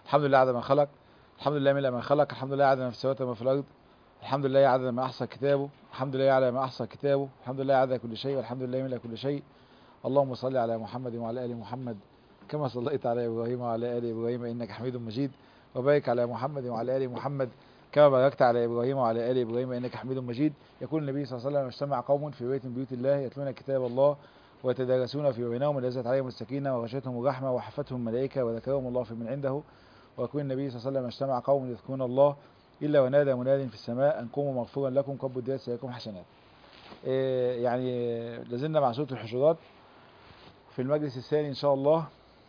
الحمد لله عدد ما خلق الحمد لله ملء ما خلق الحمد لله عدد ما في السماوات وما في الارض الحمد لله عدد ما احصى كتابه الحمد لله على ما احصى كتابه الحمد لله عدد كل شيء والحمد لله ملء كل شيء اللهم صل على محمد وعلى ال محمد كما صليت على ابراهيم وعلى ال ابراهيم انك حميد مجيد وبارك على محمد وعلى ال محمد كما باركت على ابراهيم وعلى ال ابراهيم انك حميد مجيد يقول النبي صلى الله عليه وسلم اجتمع قوم في بيت من بيوت الله يتلون كتاب الله ويتدارسون في بينهم نزلت عليهم السكينه وغشيتهم الرحمه وحفتهم الملائكه وذكرهم الله في من عنده ويقول النبي صلى الله عليه وسلم اجتمع قوم يذكرون الله الا ونادى مناد في السماء ان قوموا مغفورا لكم قد بديت سيكون حسنات. إيه يعني لازلنا مع سوره الحجرات في المجلس الثاني ان شاء الله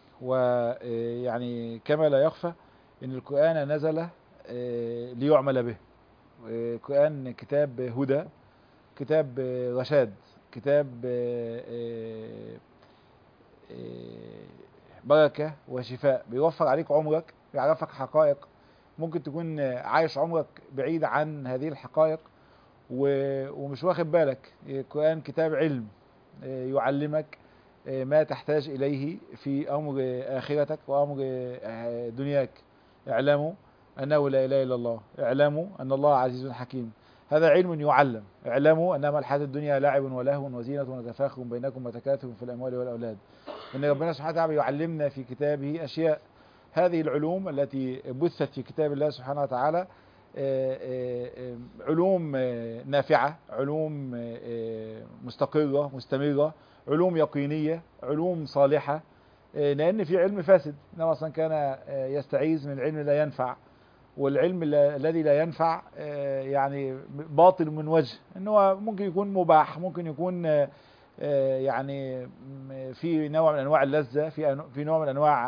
ويعني كما لا يخفى ان القران نزل ليعمل به القران كتاب هدى كتاب رشاد كتاب بركة وشفاء بيوفر عليك عمرك بيعرفك حقائق ممكن تكون عايش عمرك بعيد عن هذه الحقائق ومش واخد بالك القرآن كتاب علم يعلمك ما تحتاج إليه في أمر آخرتك وأمر دنياك اعلموا أنه لا إله إلا الله اعلموا أن الله عزيز حكيم هذا علم يعلم اعلموا أنما الحياة الدنيا لعب ولهو وزينة وتفاخر بينكم وتكاثر في الأموال والأولاد إن ربنا سبحانه وتعالى يعلمنا في كتابه أشياء هذه العلوم التي بثت في كتاب الله سبحانه وتعالى علوم نافعة علوم مستقرة مستمرة علوم يقينية علوم صالحة لأن في علم فاسد إنما أصلا كان يستعيذ من العلم لا ينفع والعلم الذي لا ينفع يعني باطل من وجه انه ممكن يكون مباح ممكن يكون يعني في نوع من انواع اللذه في في نوع من انواع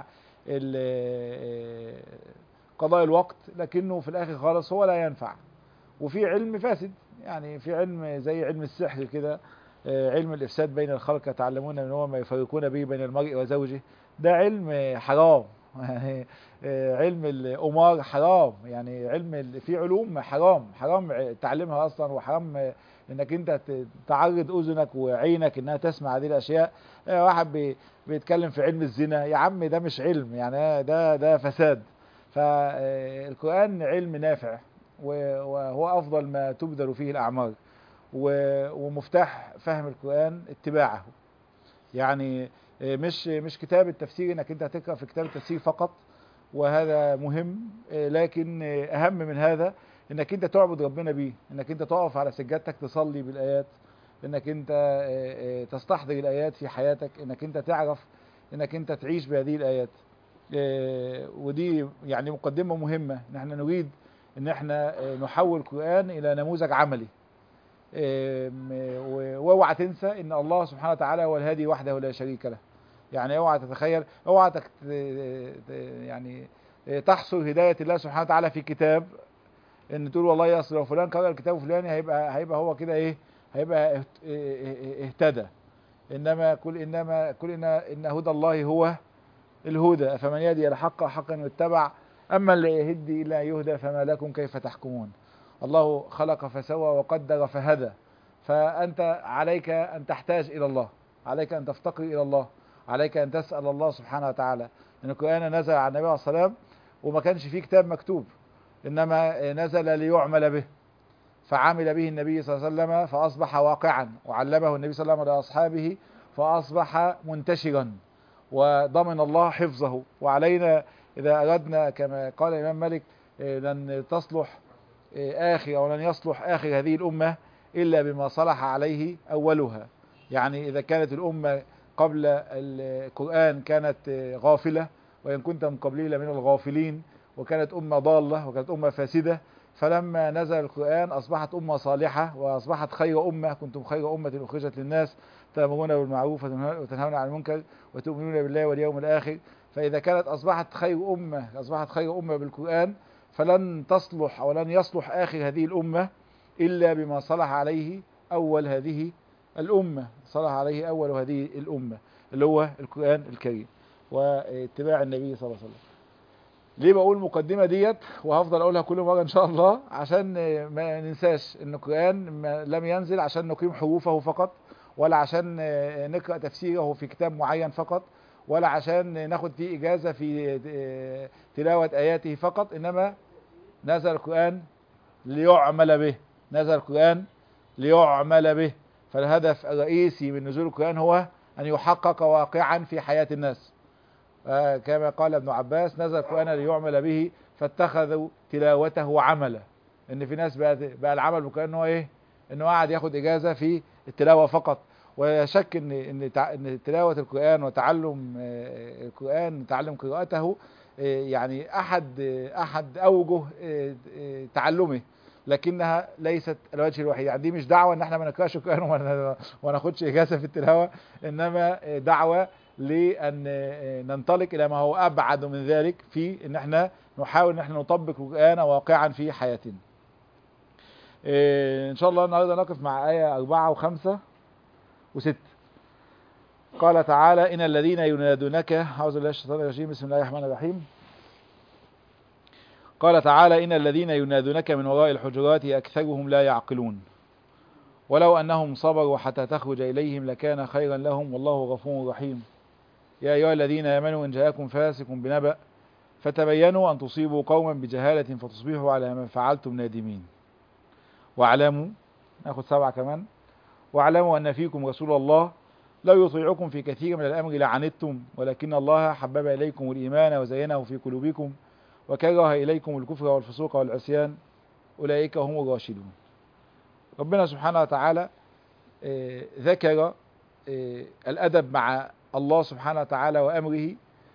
قضاء الوقت لكنه في الاخر خالص هو لا ينفع وفي علم فاسد يعني في علم زي علم السحر كده علم الافساد بين الخلق يتعلمون من هو ما يفرقون به بين المرء وزوجه ده علم حرام يعني علم القمار حرام يعني علم في علوم حرام حرام تعلمها اصلا وحرام انك انت تعرض اذنك وعينك انها تسمع هذه الاشياء واحد بيتكلم في علم الزنا يا عم ده مش علم يعني ده ده فساد فالقران علم نافع وهو افضل ما تبذل فيه الاعمار ومفتاح فهم القران اتباعه يعني مش مش كتاب التفسير انك انت هتقرا في كتاب التفسير فقط وهذا مهم لكن اهم من هذا انك انت تعبد ربنا بيه انك انت تقف على سجادتك تصلي بالايات انك انت تستحضر الايات في حياتك انك انت تعرف انك انت تعيش بهذه الايات ودي يعني مقدمه مهمه ان احنا نريد ان احنا نحول القران الى نموذج عملي واوعى تنسى ان الله سبحانه وتعالى هو الهادي وحده لا شريك له يعني اوعى تتخيل اوعى تك يعني تحصر هدايه الله سبحانه وتعالى في كتاب ان تقول والله يا اصل لو فلان قرأ الكتاب الفلاني هيبقى هيبقى هو كده ايه هيبقى اهتدى انما كل انما كل إن, ان هدى الله هو الهدى فمن يهدي الحق حقا يتبع اما اللي يهدي الا يهدى فما لكم كيف تحكمون الله خلق فسوى وقدر فهدى فانت عليك ان تحتاج الى الله عليك ان تفتقر الى الله عليك ان تسال الله سبحانه وتعالى ان القران نزل على النبي عليه الصلاه والسلام وما كانش فيه كتاب مكتوب انما نزل ليعمل به فعمل به النبي صلى الله عليه وسلم فاصبح واقعا وعلمه النبي صلى الله عليه وسلم لاصحابه فاصبح منتشرا وضمن الله حفظه وعلينا اذا اردنا كما قال الامام مالك لن تصلح اخر او لن يصلح اخر هذه الامه الا بما صلح عليه اولها يعني اذا كانت الامه قبل القران كانت غافله وان كنت من قبلي لمن الغافلين وكانت امه ضاله وكانت امه فاسده فلما نزل القرآن أصبحت أمة صالحة وأصبحت خير أمة كنتم خير أمة أخرجت للناس تأمرون بالمعروف وتنهون عن المنكر وتؤمنون بالله واليوم الآخر فإذا كانت أصبحت خير أمة أصبحت خير أمة بالقرآن فلن تصلح أو لن يصلح آخر هذه الأمة إلا بما صلح عليه أول هذه الأمة صلح عليه أول هذه الأمة اللي هو القرآن الكريم واتباع النبي صلى الله عليه وسلم ليه بقول المقدمه ديت وهفضل اقولها كل مره ان شاء الله عشان ما ننساش ان القران لم ينزل عشان نقيم حروفه فقط ولا عشان نقرا تفسيره في كتاب معين فقط ولا عشان ناخد فيه إجازة في آه، تلاوة آياته فقط إنما نزل القرآن ليعمل به نزل القرآن ليعمل به فالهدف الرئيسي من نزول القرآن هو أن يحقق واقعا في حياة الناس آه، كما قال ابن عباس نزل القرآن ليعمل به فاتخذوا تلاوته عملا ان في ناس بقى, بقى العمل بالقرآن هو ايه انه قاعد ياخد اجازة في التلاوة فقط ولا شك ان ان تع- ان تلاوة القرآن وتعلم آه، القرآن تعلم قراءته آه، يعني احد آه، احد اوجه آه، آه، تعلمه لكنها ليست الوجه الوحيد يعني دي مش دعوة ان احنا ما نقراش القرآن وما وما ناخدش اجازة في التلاوة انما آه، دعوة لان آه، ننطلق الى ما هو ابعد من ذلك في ان احنا نحاول ان احنا نطبق القرآن واقعا في حياتنا آه، ان شاء الله النهارده نقف مع آية أربعة وخمسة وستة قال تعالى إن الذين ينادونك أعوذ بالله من الشيطان الرجيم بسم الله الرحمن الرحيم قال تعالى إن الذين ينادونك من وراء الحجرات أكثرهم لا يعقلون ولو أنهم صبروا حتى تخرج إليهم لكان خيرا لهم والله غفور رحيم يا أيها الذين آمنوا إن جاءكم فاسق بنبأ فتبينوا أن تصيبوا قوما بجهالة فتصبحوا على ما فعلتم نادمين واعلموا ناخد سبعة كمان واعلموا أن فيكم رسول الله لو يطيعكم في كثير من الأمر لعنتم ولكن الله حبب إليكم الإيمان وزينه في قلوبكم وكره إليكم الكفر والفسوق والعصيان أولئك هم الراشدون ربنا سبحانه وتعالى آه، ذكر آه، الأدب مع الله سبحانه وتعالى وأمره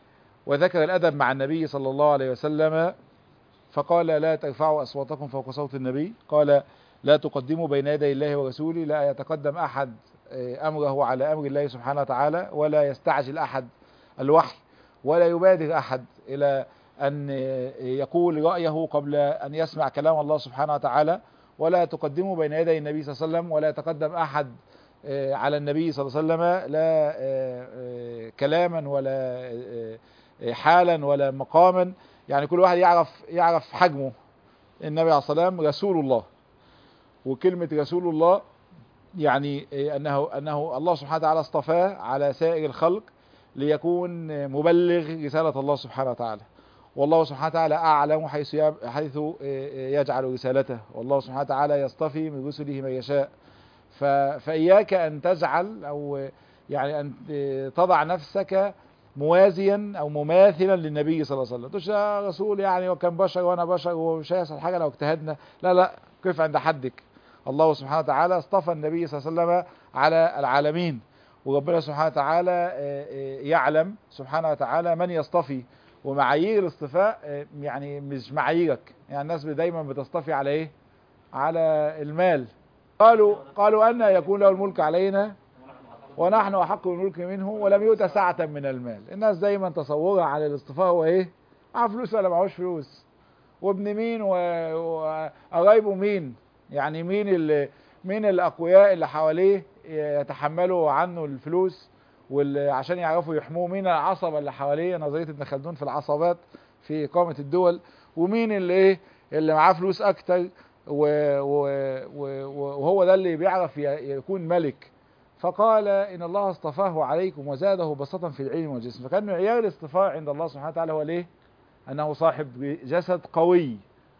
وذكر الأدب مع النبي صلى الله عليه وسلم فقال لا ترفعوا أصواتكم فوق صوت النبي قال لا تقدموا بين يدي الله ورسوله لا يتقدم أحد آه، أمره على أمر الله سبحانه وتعالى ولا يستعجل أحد الوحي ولا يبادر أحد إلى أن آه، يقول رأيه قبل أن يسمع كلام الله سبحانه وتعالى ولا تقدموا بين يدي النبي صلى الله عليه وسلم ولا يتقدم أحد آه، على النبي صلى الله عليه وسلم لا آه، آه، كلاما ولا آه، آه، حالا ولا مقاما يعني كل واحد يعرف يعرف حجمه النبي عليه الصلاة والسلام رسول الله وكلمة رسول الله يعني إيه أنه أنه الله سبحانه وتعالى اصطفاه على سائر الخلق ليكون مبلغ رسالة الله سبحانه وتعالى والله سبحانه وتعالى أعلم حيث يب- حيث إيه يجعل رسالته والله سبحانه وتعالى يصطفي من رسله من يشاء ف- فإياك أن تجعل أو يعني أن تضع نفسك موازيا أو مماثلا للنبي صلى الله عليه وسلم تقولش يا رسول يعني وكان بشر وأنا بشر ومش هيحصل حاجة لو اجتهدنا لا لا قف عند حدك الله سبحانه وتعالى اصطفى النبي صلى الله عليه وسلم على العالمين وربنا سبحانه وتعالى آه، آه، يعلم سبحانه وتعالى من يصطفي ومعايير الاصطفاء آه، يعني مش معاييرك يعني الناس دايما بتصطفي على ايه على المال قالوا قالوا أن يكون له الملك علينا ونحن أحق بالملك منه ولم يؤت سعة من المال الناس دايما تصورها على الاصطفاء هو ايه معاه فلوس ولا معهوش فلوس وابن مين و- وقرايبه مين يعني مين اللي مين الاقوياء اللي حواليه يتحملوا عنه الفلوس واللي عشان يعرفوا يحموه مين العصبه اللي حواليه نظريه ابن خلدون في العصبات في اقامه الدول ومين اللي ايه اللي معاه فلوس اكتر و- و- و- وهو ده اللي بيعرف ي- يكون ملك فقال ان الله اصطفاه عليكم وزاده بسطا في العلم والجسم فكان معيار الاصطفاء عند الله سبحانه وتعالى هو ليه انه صاحب جسد قوي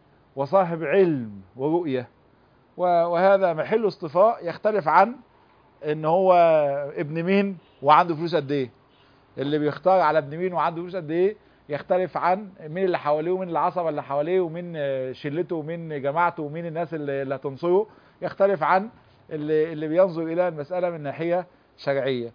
وصاحب علم ورؤيه و- وهذا محل اصطفاء يختلف عن ان هو ابن مين وعنده فلوس قد ايه اللي بيختار على ابن مين وعنده فلوس قد ايه يختلف عن مين اللي حواليه ومين العصبه اللي حواليه ومين آه، شلته ومين جماعته ومين الناس اللي اللي هتنصره يختلف عن اللي اللي بينظر الى المساله من ناحيه شرعيه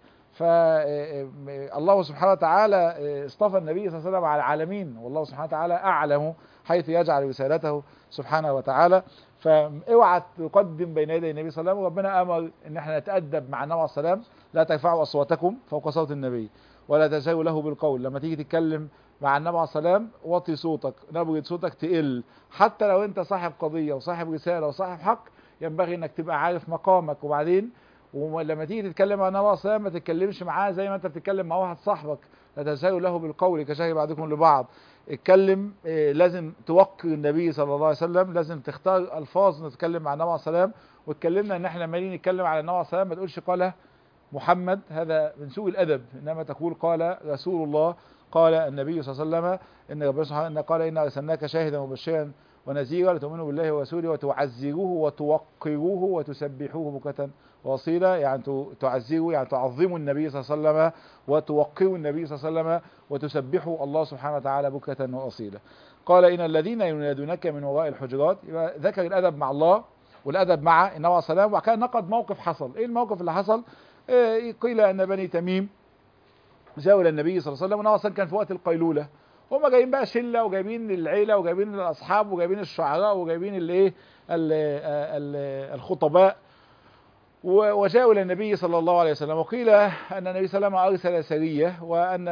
فالله سبحانه وتعالى اصطفى النبي صلى الله عليه وسلم على العالمين والله سبحانه وتعالى اعلم حيث يجعل رسالته سبحانه وتعالى فاوعى تقدم بين يدي النبي صلى الله عليه وسلم ربنا امر ان احنا نتادب مع النبي عليه الصلاه والسلام لا ترفعوا اصواتكم فوق صوت النبي ولا تجهروا له بالقول لما تيجي تتكلم مع النبي عليه الصلاه والسلام وطي صوتك نبره صوتك تقل حتى لو انت صاحب قضيه وصاحب رساله وصاحب حق ينبغي انك تبقى عارف مقامك وبعدين ولما تيجي تتكلم مع النبي عليه الصلاه والسلام ما تتكلمش معاه زي ما انت بتتكلم مع واحد صاحبك لا تجهروا له بالقول كشهر بعضكم لبعض اتكلم إيه، لازم توقر النبي صلى الله عليه وسلم لازم تختار الفاظ نتكلم مع النبي عليه الصلاه والسلام واتكلمنا ان احنا لما نيجي نتكلم على النبي عليه الصلاه والسلام ما تقولش قال محمد هذا من سوء الادب انما تقول قال رسول الله قال النبي صلى الله عليه وسلم ان ربنا سبحانه قال انا ارسلناك شاهدا ومبشرا ونذيرا لتؤمنوا بالله ورسوله وتعزروه وتوقروه وتسبحوه بكرة واصيلا يعني تعزروا يعني تعظموا النبي صلى الله عليه وسلم وتوقروا النبي صلى الله عليه وسلم وتسبحوا الله سبحانه وتعالى بكرة واصيلا قال ان الذين ينادونك من وراء الحجرات يبقى ذكر الادب مع الله والادب مع النبي عليه السلام وكان نقد موقف حصل ايه الموقف اللي حصل إيه قيل ان بني تميم جاءوا الى النبي صلى الله عليه وسلم والنبي اصلا كان في وقت القيلوله هم جايبين بقى شله وجايبين العيله وجايبين الاصحاب وجايبين الشعراء وجايبين الايه الخطباء وجاءوا الى النبي صلى الله عليه وسلم وقيل ان النبي صلى الله عليه وسلم ارسل سريه وان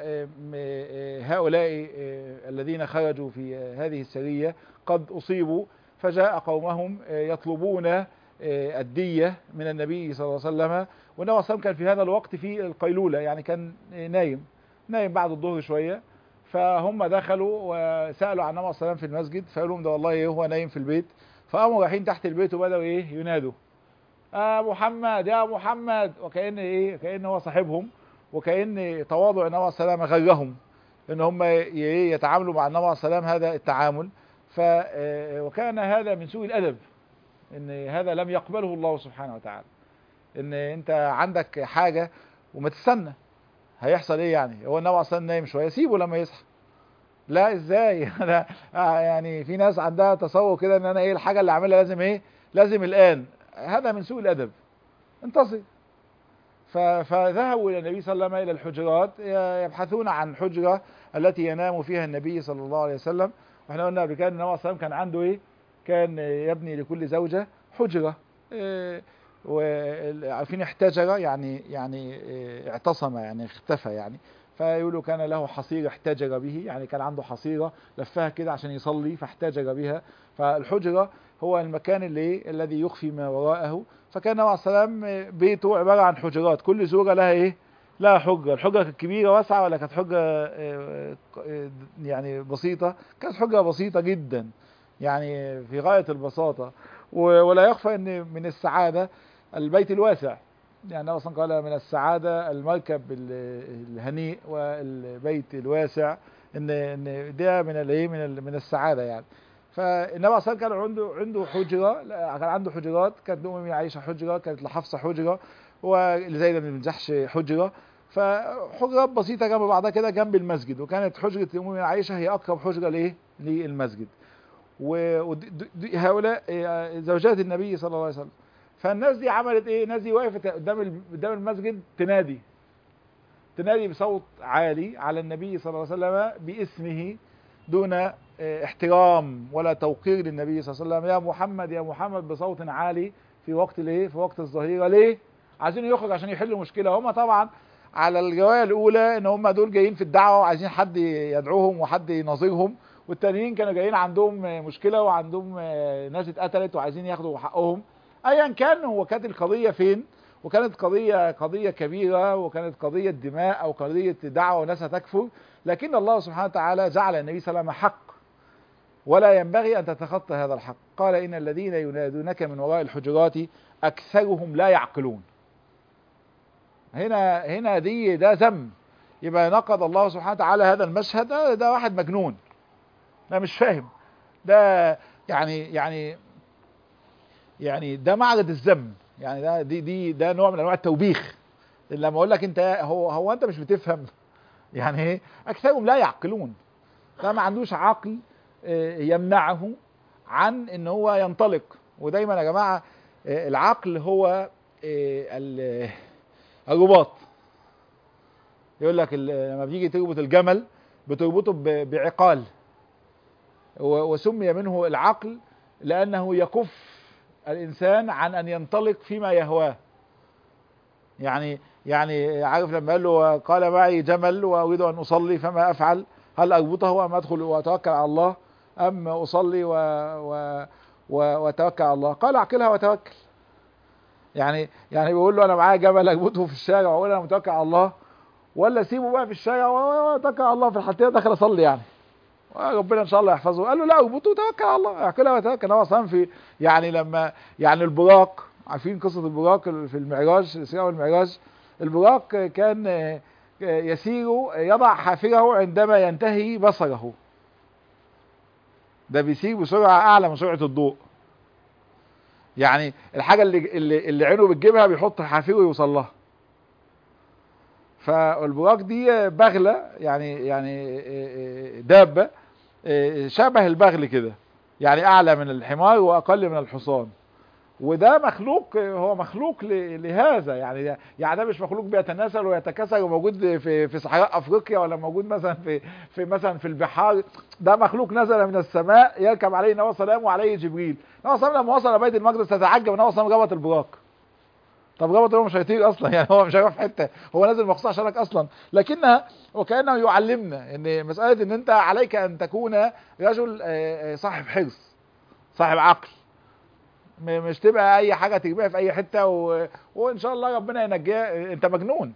هؤلاء الذين خرجوا في هذه السريه قد اصيبوا فجاء قومهم يطلبون الديه من النبي صلى الله عليه وسلم والنبي صلى الله عليه وسلم كان في هذا الوقت في القيلوله يعني كان نايم نايم بعد الظهر شويه فهم دخلوا وسالوا عن النبي صلى الله عليه وسلم في المسجد فقالوا لهم ده والله هو نايم في البيت فقاموا رايحين تحت البيت وبداوا ايه ينادوا آه محمد يا محمد وكان ايه كان هو صاحبهم وكان تواضع النبي صلى الله عليه وسلم غرهم ان هم يتعاملوا مع النبي صلى الله عليه وسلم هذا التعامل ف وكان هذا من سوء الادب ان هذا لم يقبله الله سبحانه وتعالى ان انت عندك حاجه وما تستنى هيحصل ايه يعني هو النبي اصلا نايم شويه سيبه لما يصحى لا ازاي انا يعني في ناس عندها تصور كده ان انا ايه الحاجه اللي اعملها لازم ايه لازم الان هذا من سوء الادب انتصر فذهبوا الى النبي صلى الله عليه وسلم الى الحجرات يبحثون عن حجره التي ينام فيها النبي صلى الله عليه وسلم واحنا قلنا قبل كده ان النبي صلى الله عليه وسلم كان عنده ايه كان يبني لكل زوجه حجره إيه وعارفين احتجر يعني يعني اعتصم يعني اختفى يعني فيقولوا كان له حصيرة احتجر به يعني كان عنده حصيرة لفها كده عشان يصلي فاحتجر بها فالحجرة هو المكان اللي الذي يخفي ما وراءه فكان عليه السلام بيته عبارة عن حجرات كل زوجة لها ايه لها حجرة الحجرة كانت كبيرة واسعة ولا كانت حجرة يعني بسيطة كانت حجرة بسيطة جدا يعني في غاية البساطة ولا يخفى ان من السعادة البيت الواسع يعني اصلا قال من السعادة المركب الهنيء والبيت الواسع ان ان ده من الايه من من السعادة يعني فالنبي اصلا كان عنده عنده حجرة كان عنده حجرات كانت لأم عائشة حجرة كانت لحفصة حجرة ولزيد بن جحش حجرة فحجرات بسيطة جنب بعضها كده جنب المسجد وكانت حجرة أم عائشة هي أقرب حجرة لإيه؟ للمسجد وهؤلاء زوجات النبي صلى الله عليه وسلم فالناس دي عملت ايه الناس دي وقفت قدام قدام المسجد تنادي تنادي بصوت عالي على النبي صلى الله عليه وسلم باسمه دون احترام ولا توقير للنبي صلى الله عليه وسلم يا محمد يا محمد بصوت عالي في وقت الايه في وقت الظهيره ليه عايزين يخرج عشان يحلوا مشكله هم طبعا على الروايه الاولى ان هم دول جايين في الدعوه وعايزين حد يدعوهم وحد يناظرهم والتانيين كانوا جايين عندهم مشكله وعندهم ناس اتقتلت وعايزين ياخدوا حقهم ايا كان هو كانت القضيه فين وكانت قضيه قضيه كبيره وكانت قضيه دماء او قضيه دعوه وناس هتكفر لكن الله سبحانه وتعالى جعل النبي صلى الله عليه وسلم حق ولا ينبغي ان تتخطى هذا الحق قال ان الذين ينادونك من وراء الحجرات اكثرهم لا يعقلون هنا هنا دي ده ذم يبقى نقض الله سبحانه وتعالى هذا المشهد ده, ده واحد مجنون ده مش فاهم ده يعني يعني يعني ده معرض الذم يعني ده دي دي ده نوع من انواع التوبيخ لما اقول لك انت هو هو انت مش بتفهم يعني ايه اكثرهم لا يعقلون ده ما عندوش عقل يمنعه عن ان هو ينطلق ودايما يا جماعه العقل هو الرباط يقول لك لما بتيجي تربط الجمل بتربطه بعقال وسمي منه العقل لانه يكف الانسان عن ان ينطلق فيما يهواه يعني يعني عارف لما قال له قال معي جمل واريد ان اصلي فما افعل هل اربطه ام ادخل واتوكل على الله ام اصلي و و و واتوكل على الله قال اعقلها وتوكل يعني يعني بيقول له انا معايا جمل اربطه في الشارع واقول انا متوكل على الله ولا اسيبه بقى في الشارع واتوكل على الله في الحالتين داخل اصلي يعني ربنا ان شاء الله يحفظه قال له لا اربطه وتوكل على الله اعقلها وتوكل هو اصلا في يعني لما يعني البراق عارفين قصة البراق في المعراج الإسراء والمعراج البراق كان يسير يضع حافره عندما ينتهي بصره ده بيسير بسرعة أعلى من سرعة الضوء يعني الحاجة اللي, اللي, اللي عينه بتجيبها بيحط حافره يوصل لها فالبراق دي بغلة يعني يعني دابة شبه البغل كده يعني أعلى من الحمار وأقل من الحصان وده مخلوق هو مخلوق لهذا يعني يعني ده مش مخلوق بيتناسل ويتكاثر وموجود في في صحراء افريقيا ولا موجود مثلا في في مثلا في البحار ده مخلوق نزل من السماء يركب عليه النبي صلى الله عليه وسلم وعليه جبريل النبي صلى الله عليه وسلم لما وصل بيت المقدس تتعجب النبي صلى الله عليه وسلم ربط البراق طب ربط هو مش هيطير اصلا يعني هو مش هيروح في حته هو نازل مخصوص عشانك اصلا لكنها وكانه يعلمنا ان مساله ان انت عليك ان تكون رجل صاحب حرص صاحب عقل مش تبقى اي حاجه تجيبها في اي حته و... وان شاء الله ربنا ينجيها انت مجنون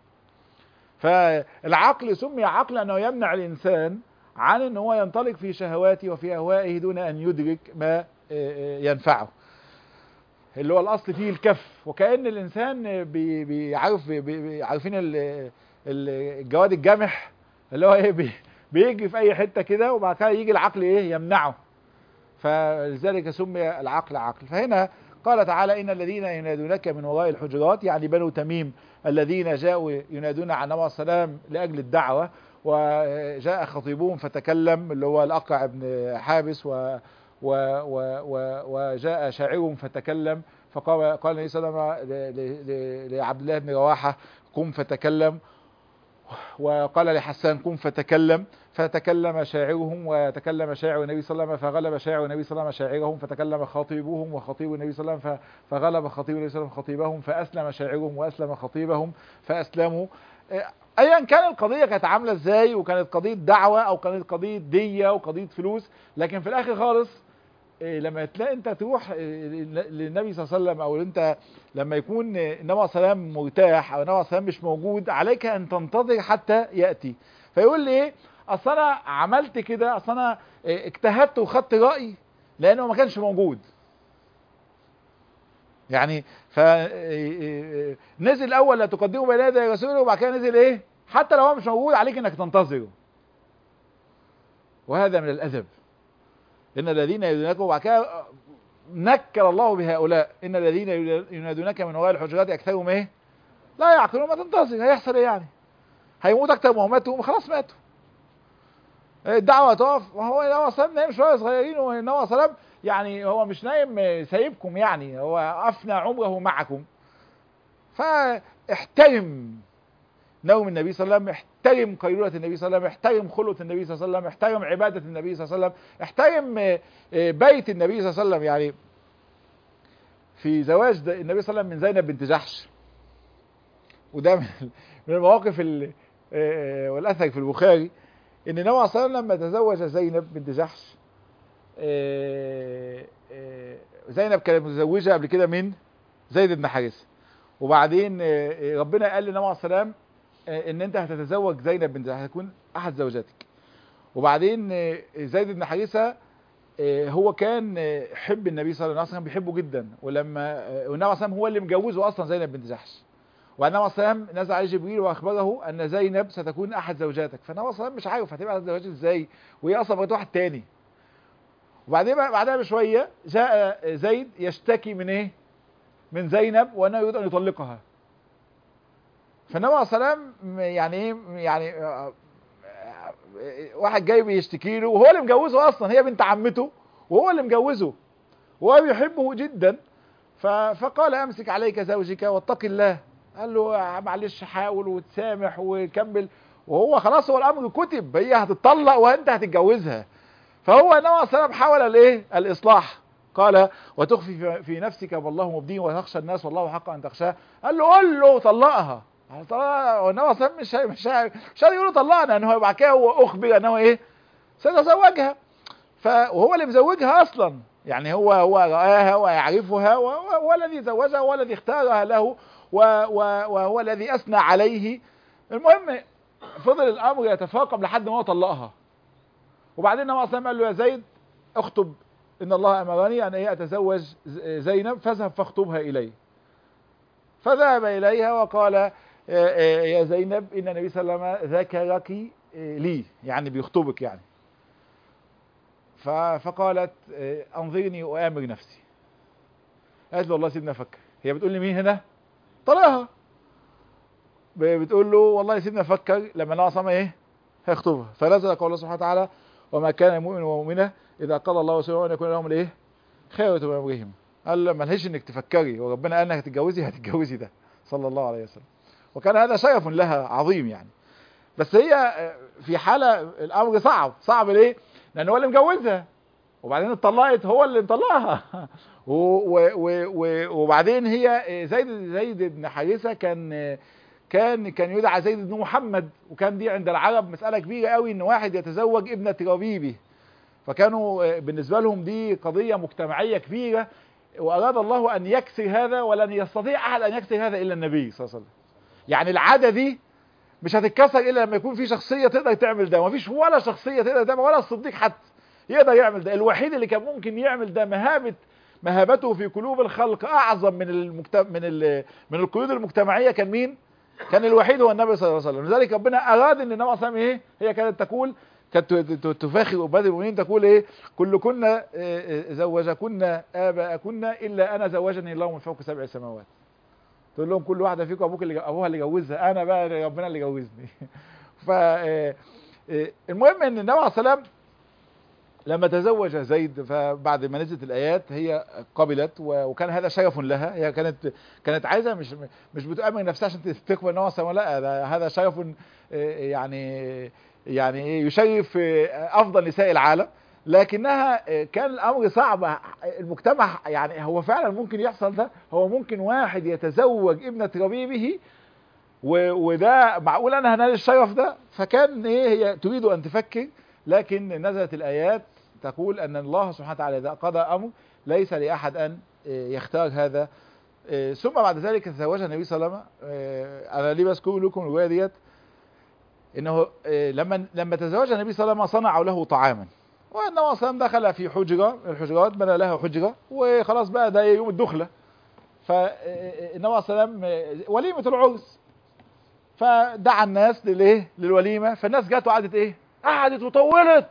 فالعقل سمي عقل لانه يمنع الانسان عن ان هو ينطلق في شهواته وفي اهوائه دون ان يدرك ما ينفعه اللي هو الاصل فيه الكف وكان الانسان بي... بيعرف بي... بي... عارفين ال... الجواد الجامح اللي هو ايه بي... بيجي في اي حته كده وبعد كده يجي العقل ايه يمنعه فلذلك سمي العقل عقل فهنا قال تعالى إن الذين ينادونك من وراء الحجرات يعني بنو تميم الذين جاءوا ينادون عن نبي السلام لأجل الدعوة وجاء خطيبهم فتكلم اللي هو الأقرع بن حابس و و و و وجاء شاعرهم فتكلم فقال قال النبي صلى الله عليه وسلم لعبد الله بن رواحة قم فتكلم وقال لحسان قم فتكلم فتكلم شاعرهم وتكلم شاعر النبي صلى الله عليه وسلم فغلب شاعر النبي صلى الله عليه وسلم شاعرهم فتكلم خطيبهم وخطيب النبي صلى الله عليه وسلم فغلب خطيب النبي صلى الله عليه وسلم خطيبهم فأسلم شاعرهم وأسلم خطيبهم فأسلموا ايا كان القضيه كانت عامله ازاي وكانت قضيه دعوه او كانت قضيه ديه وقضيه فلوس لكن في الاخر خالص لما تلاقي انت تروح للنبي صلى الله عليه وسلم او انت لما يكون النبي صلى الله عليه وسلم مرتاح او النبي صلى الله عليه وسلم مش موجود عليك ان تنتظر حتى ياتي فيقول لي ايه اصل انا عملت كده اصل انا اجتهدت وخدت راي لانه ما كانش موجود يعني ف نزل اول لا تقدموا بين يدي رسوله وبعد كده نزل ايه حتى لو هو مش موجود عليك انك تنتظره وهذا من الادب ان الذين ينادونك وبعد كده نكل الله بهؤلاء ان الذين ينادونك من وراء الحجرات اكثرهم ايه لا يعقلون ما تنتظر هيحصل ايه يعني هيموت اكتر ما هم ماتوا خلاص ماتوا الدعوه تقف وهو النبي صلى الله عليه وسلم نايم شويه صغيرين والنبي صلى الله عليه وسلم يعني هو مش نايم سايبكم يعني هو افنى عمره معكم فاحترم نوم النبي صلى الله عليه وسلم احترم قيلولة النبي صلى الله عليه وسلم احترم خلوة النبي صلى الله عليه وسلم احترم عبادة النبي صلى الله عليه وسلم احترم بيت النبي صلى الله عليه وسلم يعني في زواج النبي صلى الله عليه وسلم من زينب بنت جحش وده من المواقف والاثر في البخاري ان النبي صلى الله عليه وسلم لما تزوج زينب بنت جحش زينب كانت متزوجه قبل كده من زيد بن حارثه وبعدين ربنا قال للنبي عليه السلام ان انت هتتزوج زينب بنت هتكون احد زوجاتك وبعدين زيد بن حارثه هو كان حب النبي صلى الله عليه وسلم بيحبه جدا ولما والنبي عليه الصلاه والسلام هو اللي مجوزه اصلا زينب بنت جحش والنبي عليه الصلاه والسلام نزل عليه جبريل واخبره ان زينب ستكون احد زوجاتك فالنبي عليه الصلاه والسلام مش عارف هتبقى زوجات ازاي وهي اصلا بقت واحد تاني وبعدين بعدها بشويه جاء زيد يشتكي من ايه من زينب وانه يريد ان يطلقها فالنبي عليه الصلاه والسلام يعني ايه يعني واحد جاي بيشتكي له وهو اللي مجوزه اصلا هي بنت عمته وهو اللي مجوزه وهو بيحبه جدا فقال امسك عليك زوجك واتق الله قال له معلش حاول وتسامح وكمل وهو خلاص هو الامر كتب هي هتطلق وانت هتتجوزها فهو النبي عليه الصلاه والسلام حاول الايه الاصلاح قال وتخفي في نفسك والله مبديه وتخشى الناس والله حق ان تخشاه قال له قول له طلقها والنبي صلى مش مش مش يقول له طلقنا ان هو بعد كده هو اخبر انه ايه سيتزوجها فهو اللي مزوجها اصلا يعني هو هو رآها ويعرفها وهو الذي زوجها وهو الذي اختارها له وهو الذي اثنى عليه المهم فضل الامر يتفاقم لحد ما هو طلقها وبعدين النبي صلى الله عليه وسلم قال له يا زيد اخطب ان الله امرني ان ايه اتزوج ز- زينب فاذهب فاخطبها الي فذهب اليها وقال آه، آه، يا زينب ان النبي صلى الله عليه وسلم ذكرك آه، لي يعني بيخطبك يعني ف- فقالت آه، انظرني وامر نفسي قالت له والله سيبنا افكر هي بتقول لي مين هنا طلقها ب- بتقول له والله سيبنا افكر لما انا اصلا ايه هيخطبها فنزل قول الله سبحانه وتعالى وما كان مؤمن ومؤمنه اذا قال الله ورسوله ان يكون لهم الايه خيرة من امرهم قال له ملهاش انك تفكري وربنا قال انك هتتجوزي هتتجوزي ده صلى الله عليه وسلم وكان هذا شرف لها عظيم يعني بس هي آه، في حاله الامر صعب صعب ليه لان هو اللي مجوزها وبعدين اتطلقت هو اللي مطلقها و- و- و- و- وبعدين هي آه، زيد زيد بن حارثه كان آه، كان كان يدعى زيد بن محمد وكان دي عند العرب مساله كبيره قوي ان واحد يتزوج ابنه ربيبه فكانوا آه، بالنسبه لهم دي قضيه مجتمعيه كبيره واراد الله ان يكسر هذا ولن يستطيع احد ان يكسر هذا الا النبي صلى الله عليه وسلم يعني العاده دي مش هتتكسر الا لما يكون في شخصيه تقدر تعمل ده مفيش ولا شخصيه تقدر تعمل ولا الصديق حتى يقدر يعمل ده الوحيد اللي كان ممكن يعمل ده مهابه مهابته في قلوب الخلق اعظم من المجت... من ال... من القيود المجتمعيه كان مين كان الوحيد هو النبي صلى الله عليه وسلم لذلك ربنا اراد ان النبي صلى الله عليه وسلم ايه هي كانت تقول كانت ت- ت- تفاخر عباد المؤمنين تقول ايه كل كنا زوجكن اباءكن الا انا زوجني الله من فوق سبع سماوات تقول لهم كل واحده فيكم ابوك اللي ابوها اللي جوزها انا بقى ربنا اللي جوزني ف آه، آه، المهم ان النبي عليه السلام لما تزوج زيد فبعد ما نزلت الايات هي قبلت و- وكان هذا شرف لها هي كانت كانت عايزه مش مش بتؤمن نفسها عشان تقبل ان هو سما لا ده هذا شرف آه، يعني يعني إيه يشرف آه، افضل نساء العالم لكنها آه، كان الامر صعب المجتمع يعني هو فعلا ممكن يحصل ده هو ممكن واحد يتزوج ابنة ربيبه و- وده معقول انا هنال الشرف ده فكان ايه هي تريد ان تفكر لكن نزلت الايات تقول ان الله سبحانه وتعالى اذا قضى امر ليس لاحد ان آه، يختار هذا آه، ثم بعد ذلك تزوجها النبي صلى الله عليه وسلم آه، انا ليه بذكر لكم الروايه ديت انه آه، لما لما تزوجها النبي صلى الله عليه وسلم صنعوا له طعاما والنبي صلى الله عليه وسلم دخل في حجره من الحجرات بنى لها حجره وخلاص بقى ده يوم الدخله فالنبي صلى الله عليه وسلم آه، وليمه العرس فدعا الناس للايه للوليمه فالناس جت وقعدت ايه قعدت وطولت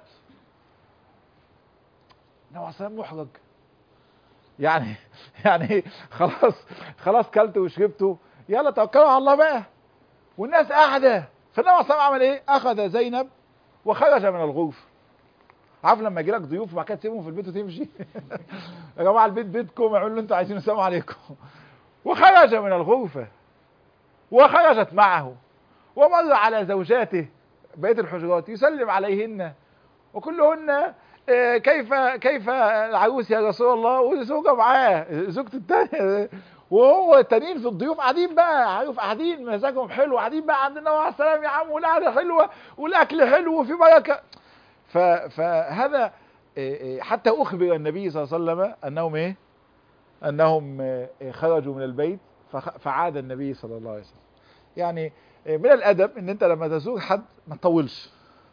النبي عليه الصلاه والسلام محرج يعني يعني خلاص خلاص كلت وشربت يلا توكلوا على الله بقى والناس قاعده فالنبي عليه الصلاه والسلام عمل ايه اخذ زينب وخرج من الغرفه عارف لما يجي لك ضيوف وبعد كده تسيبهم في البيت وتمشي يا جماعه البيت بيتكم اعملوا اللي انتوا عايزينه السلام عليكم وخرج من الغرفه وخرجت معه ومر على زوجاته بقيه الحجرات يسلم عليهن وكلهن آه، كيف كيف العروس يا رسول الله وزوجه معاه زوجته الثانيه وهو التانيين في الضيوف قاعدين بقى عارف قاعدين مزاجهم حلو قاعدين بقى عندنا مع السلام يا عم والقعده حلوه والاكل حلو وفي بركه ف- فهذا آه، آه، حتى اخبر النبي صلى الله عليه وسلم انهم ايه انهم آه، آه، خرجوا من البيت فخ- فعاد النبي صلى الله عليه وسلم يعني آه، من الادب ان انت لما تزور حد ما تطولش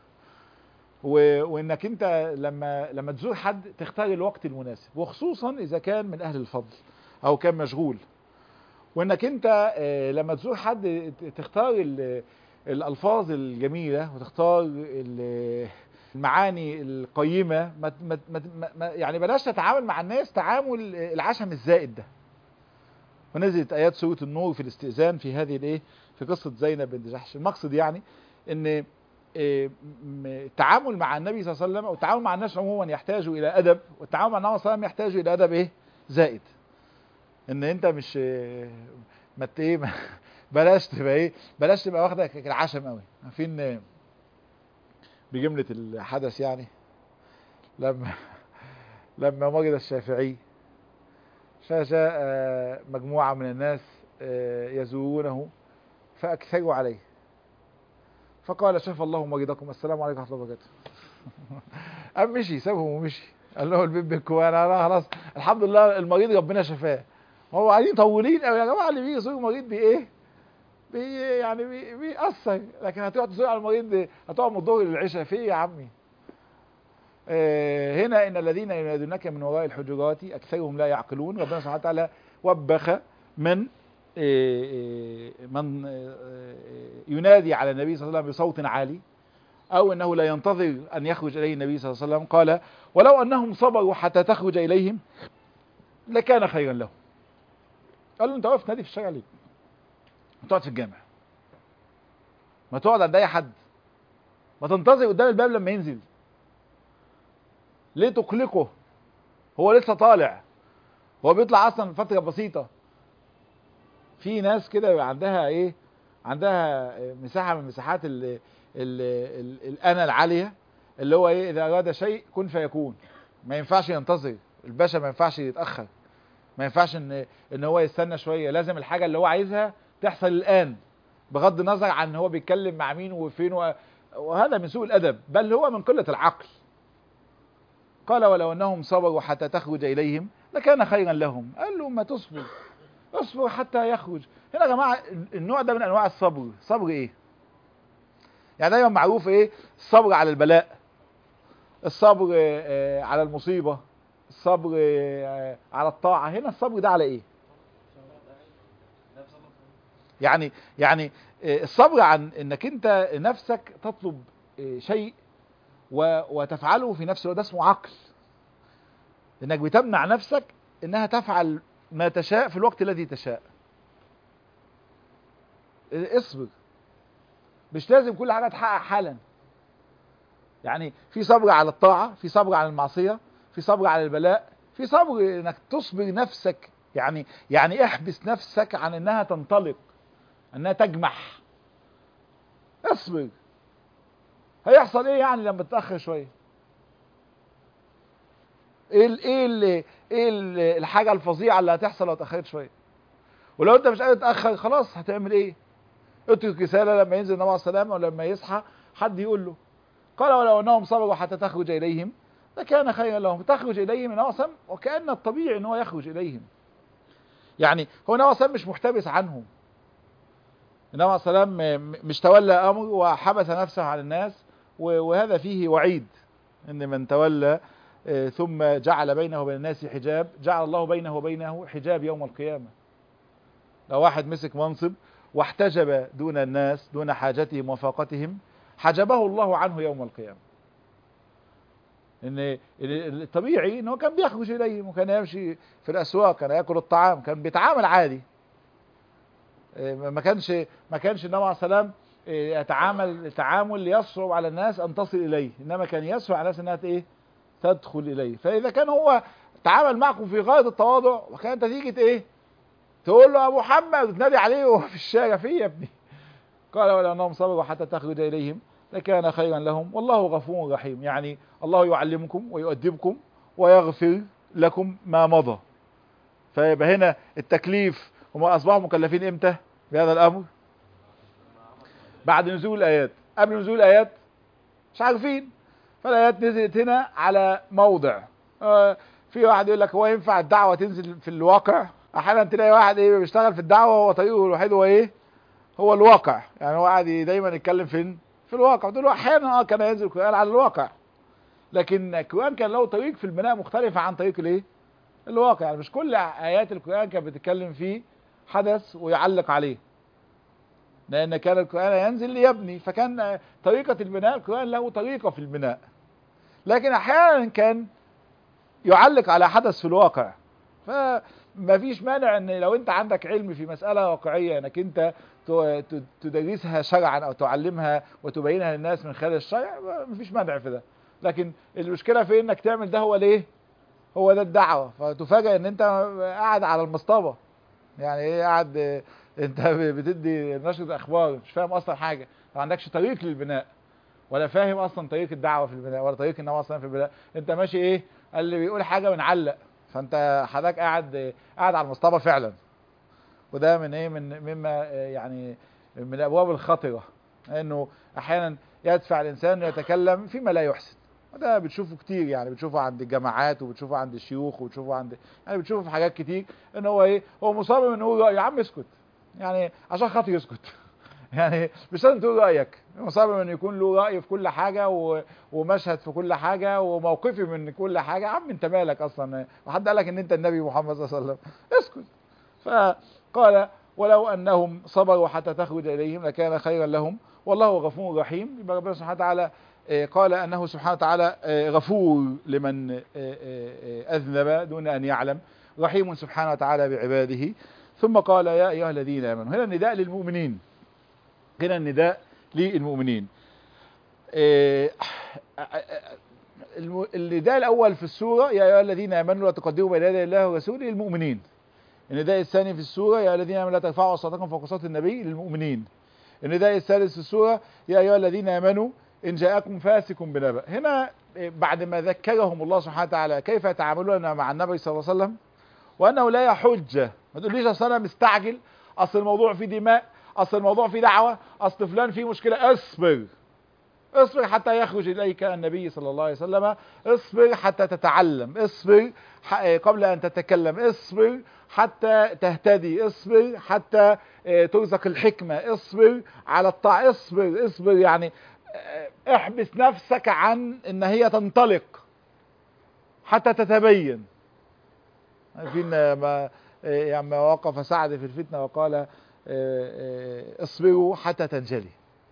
و- وانك انت لما لما تزور حد تختار الوقت المناسب وخصوصا اذا كان من اهل الفضل او كان مشغول وانك انت آه، لما تزور حد ت- تختار ال- الالفاظ الجميله وتختار ال- المعاني القيمه ما ما ما ما- يعني بلاش تتعامل مع الناس تعامل العشم الزائد ده ونزلت ايات سوره النور في الاستئذان في هذه الايه في قصه زينب بنت جحش المقصد يعني ان إيه، م- التعامل مع النبي صلى الله عليه وسلم او التعامل مع الناس عموما يحتاج الى ادب والتعامل مع النبي صلى الله عليه وسلم يحتاج الى ادب ايه زائد ان انت مش إيه، ما ت- ايه ما- بلاش تبقى ايه بلاش تبقى واخدك العشم قوي عارفين آه، بجمله الحدث يعني لما لما مرض الشافعي فجاء آه، مجموعه من الناس آه، يزورونه فاكثروا عليه فقال شفى الله مريضكم السلام عليكم ورحمه الله وبركاته قام مشي سابهم ومشي قال له البيت بينكم انا أنا خلاص الحمد لله المريض ربنا شفاه هو قاعدين طولين قوي يا جماعه اللي بيجي يزور المريض دي ايه بي يعني بي بيأثر لكن هتقعد تزور على المريض دي هتقعد من الظهر للعشاء في ايه يا عمي آه، هنا ان الذين ينادونك من وراء الحجرات اكثرهم لا يعقلون ربنا سبحانه وتعالى وبخ من آه، آه، من آه، آه، ينادي على النبي صلى الله عليه وسلم بصوت عالي او انه لا ينتظر ان يخرج اليه النبي صلى الله عليه وسلم قال ولو انهم صبروا حتى تخرج اليهم لكان خيرا لهم قال له انت واقف نادي في الشارع ليه؟ ما تقعد في الجامع ما تقعد عند اي حد ما تنتظر قدام الباب لما ينزل ليه تقلقه هو لسه طالع هو بيطلع اصلا فتره بسيطه في ناس كده بيبقى عندها ايه عندها مساحه من مساحات ال ال ال الانا العاليه اللي هو ايه اذا اراد شيء كن فيكون ما ينفعش ينتظر الباشا ما ينفعش يتاخر ما ينفعش ان ان هو يستنى شويه لازم الحاجه اللي هو عايزها تحصل الان بغض النظر عن هو بيتكلم مع مين وفين و... وهذا من سوء الادب بل هو من قله العقل قال ولو انهم صبروا حتى تخرج اليهم لكان خيرا لهم قال له ما تصبر اصبر حتى يخرج هنا يا جماعه النوع ده من انواع الصبر صبر ايه يعني دايما معروف ايه الصبر على البلاء الصبر آه، على المصيبه الصبر آه، على الطاعه هنا الصبر ده على ايه يعني يعني آه، الصبر عن انك انت نفسك تطلب آه، شيء و- وتفعله في نفس الوقت ده اسمه عقل انك بتمنع نفسك انها تفعل ما تشاء في الوقت الذي تشاء آه، اصبر مش لازم كل حاجه تحقق حالا يعني في صبر على الطاعه في صبر على المعصيه في صبر على البلاء في صبر انك تصبر نفسك يعني يعني احبس نفسك عن انها تنطلق انها تجمح اصبر هيحصل ايه يعني لما تتاخر شويه ايه ال ايه ال ايه ال الحاجه الفظيعه اللي هتحصل لو اتاخرت شويه ولو انت مش قادر تتاخر خلاص هتعمل ايه اترك رساله لما ينزل النبي عليه السلام ولما يصحى حد يقول له قال ولو انهم صبروا حتى تخرج اليهم لكان خيرا لهم تخرج اليهم النبي عليه السلام وكان الطبيعي ان هو يخرج اليهم يعني هو النبي عليه السلام مش محتبس عنهم النبي عليه السلام م- مش تولى امر وحبس نفسه عن الناس و- وهذا فيه وعيد ان من تولى آه، ثم جعل بينه وبين الناس حجاب جعل الله بينه وبينه حجاب يوم القيامه لو واحد مسك منصب واحتجب دون الناس دون حاجتهم وفاقتهم حجبه الله عنه يوم القيامه ان إن الطبيعي ان هو كان بيخرج اليهم وكان يمشي في الاسواق كان ياكل الطعام كان بيتعامل عادي إيه، ما كانش ما كانش النبي عليه السلام إيه، يتعامل تعامل يصعب على الناس ان تصل اليه انما كان يسهل على الناس انها ايه تدخل اليه فاذا كان هو تعامل معكم في غايه التواضع وكانت تيجي ايه تقول له يا محمد وتنادي عليه وهو في الشارع في يا ابني قال ولو انهم صبروا حتى تخرج اليهم لكان خيرا لهم والله غفور رحيم يعني الله يعلمكم ويؤدبكم ويغفر لكم ما مضى فيبقى هنا التكليف هم اصبحوا مكلفين امتى بهذا الامر بعد نزول الايات قبل نزول الايات مش عارفين فالايات نزلت هنا على موضع آه، في واحد يقول لك هو ينفع الدعوه تنزل في الواقع احيانا تلاقي واحد ايه بيشتغل في الدعوه وهو طريقه الوحيد هو ايه هو الواقع يعني هو قاعد دايما يتكلم فين في الواقع تقول له احيانا اه كان ينزل القران على الواقع لكن القران كان له طريق في البناء مختلفه عن طريق الايه الواقع يعني مش كل ايات القران كانت بتتكلم فيه حدث ويعلق عليه لان كان القران ينزل ليبني فكان آه، طريقه البناء القران له طريقه في البناء لكن احيانا كان يعلق على حدث في الواقع فما فيش مانع ان لو انت عندك علم في مسألة واقعية انك انت ت- ت- تدرسها شرعا او تعلمها وتبينها للناس من خلال الشرع ما فيش مانع في ده لكن المشكلة في انك تعمل ده هو ليه هو ده الدعوة فتفاجئ ان انت قاعد على المصطبة يعني ايه قاعد اه، انت بتدي نشرة اخبار مش فاهم اصلا حاجة ما عندكش طريق للبناء ولا فاهم اصلا طريق الدعوة في البناء ولا طريق النبي اصلا في البناء انت ماشي ايه اللي بيقول حاجة بنعلق فانت حضرتك قاعد قاعد على المصطبة فعلا وده من ايه من مما آه، يعني من الابواب الخطرة انه احيانا يدفع الانسان انه يتكلم فيما لا يحسن وده بتشوفه كتير يعني بتشوفه عند الجامعات وبتشوفه عند الشيوخ وبتشوفه عند يعني بتشوفه في حاجات كتير ان هو ايه هو مصمم ان هو يا عم اسكت يعني عشان خاطر يسكت يعني مش لازم تقول رايك مصمم ان يكون له راي في كل حاجه و... ومشهد في كل حاجه وموقفي من كل حاجه يا عم انت مالك اصلا وحد قال لك ان انت النبي محمد صلى الله عليه وسلم اسكت فقال ولو انهم صبروا حتى تخرج اليهم لكان خيرا لهم والله غفور رحيم يبقى ربنا سبحانه وتعالى آه، قال انه سبحانه وتعالى آه، غفور لمن آه، آه، آه، اذنب دون ان يعلم رحيم سبحانه وتعالى بعباده ثم قال يا ايها الذين امنوا هنا النداء للمؤمنين هنا النداء للمؤمنين آه، آه، آه، الم- النداء الاول في السوره يا ايها الذين امنوا لا تقدموا بين يدي الله ورسوله للمؤمنين النداء الثاني في السوره يا ايها الذين امنوا لا ترفعوا اصواتكم فوق صوت النبي للمؤمنين النداء الثالث في السوره يا ايها الذين امنوا ان جاءكم فاسق بنبأ هنا آه، بعد ما ذكرهم الله سبحانه وتعالى كيف يتعاملون مع النبي صلى الله عليه وسلم وانه لا يحج ما تقوليش اصل انا مستعجل اصل الموضوع فيه دماء اصل الموضوع فيه دعوه اصل فلان فيه مشكله اصبر اصبر حتى يخرج اليك النبي صلى الله عليه وسلم اصبر حتى تتعلم اصبر ح- قبل ان تتكلم اصبر حتى تهتدي اصبر حتى آه، ترزق الحكمه اصبر على الطاعه اصبر اصبر يعني آه، احبس نفسك عن ان هي تنطلق حتى تتبين عارفين ما يعني ما وقف سعد في الفتنه وقال آه، آه، اصبروا حتى تنجلي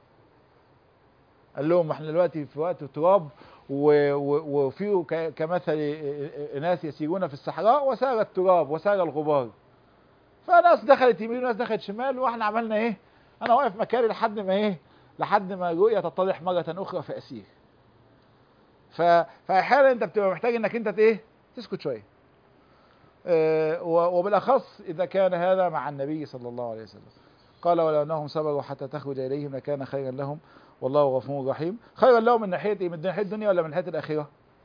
قال لهم احنا دلوقتي في وقت تراب و- و- وفيه ك- كمثل ناس يسيرون في الصحراء وسار التراب وسار الغبار فناس دخلت يمين وناس دخلت شمال واحنا عملنا ايه انا واقف مكاني لحد ما ايه لحد ما الرؤية تتضح مرة اخرى فاسير ف... فاحيانا انت بتبقى محتاج انك انت ايه تسكت شويه آه، و- وبالاخص اذا كان هذا مع النبي صلى الله عليه وسلم قال ولو انهم صبروا حتى تخرج اليهم لكان خيرا لهم والله غفور رحيم خيرا لهم من ناحيه ايه من ناحيه الدنيا ولا من ناحيه الاخره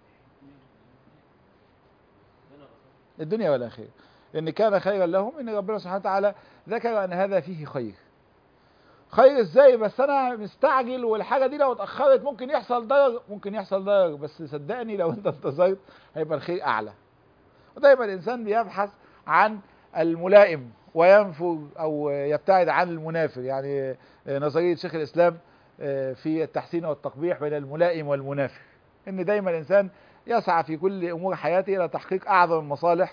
الدنيا والاخره ان كان خيرا لهم ان ربنا سبحانه وتعالى ذكر ان هذا فيه خير خير ازاي بس انا مستعجل والحاجه دي لو اتاخرت ممكن يحصل ضرر ممكن يحصل ضرر بس صدقني لو انت انتظرت هيبقى الخير اعلى ودايما الانسان بيبحث عن الملائم وينفر او يبتعد عن المنافر يعني نظريه شيخ الاسلام في التحسين والتقبيح بين الملائم والمنافر ان دايما الانسان يسعى في كل امور حياته الى تحقيق اعظم المصالح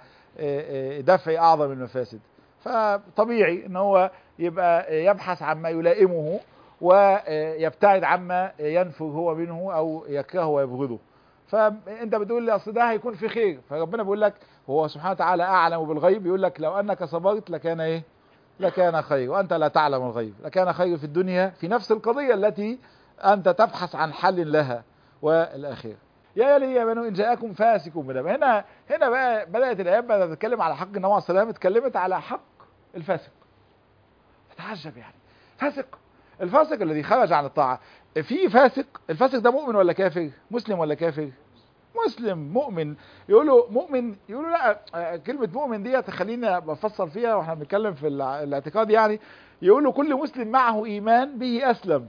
ودفع اعظم المفاسد فطبيعي ان هو يبقى يبحث عما يلائمه ويبتعد عما ينفر هو منه او يكرهه ويبغضه فانت بتقول لي اصل ده هيكون في خير فربنا بيقول لك هو سبحانه وتعالى اعلم بالغيب يقول لك لو انك صبرت لكان ايه لكان خير وانت لا تعلم الغيب لكان خير في الدنيا في نفس القضيه التي انت تبحث عن حل لها والاخره يا الذين امنوا ان جاءكم فاسق بنبأ هنا هنا بقى بدات الايات بدات تتكلم على حق النبي عليه السلام اتكلمت على حق الفاسق تتعجب يعني فاسق الفاسق الذي خرج عن الطاعه في فاسق الفاسق ده مؤمن ولا كافر مسلم ولا كافر مسلم مؤمن يقولوا مؤمن يقولوا لا آه، كلمة مؤمن دي تخلينا بفصل فيها واحنا بنتكلم في الع- الاعتقاد يعني يقولوا كل مسلم معه ايمان به اسلم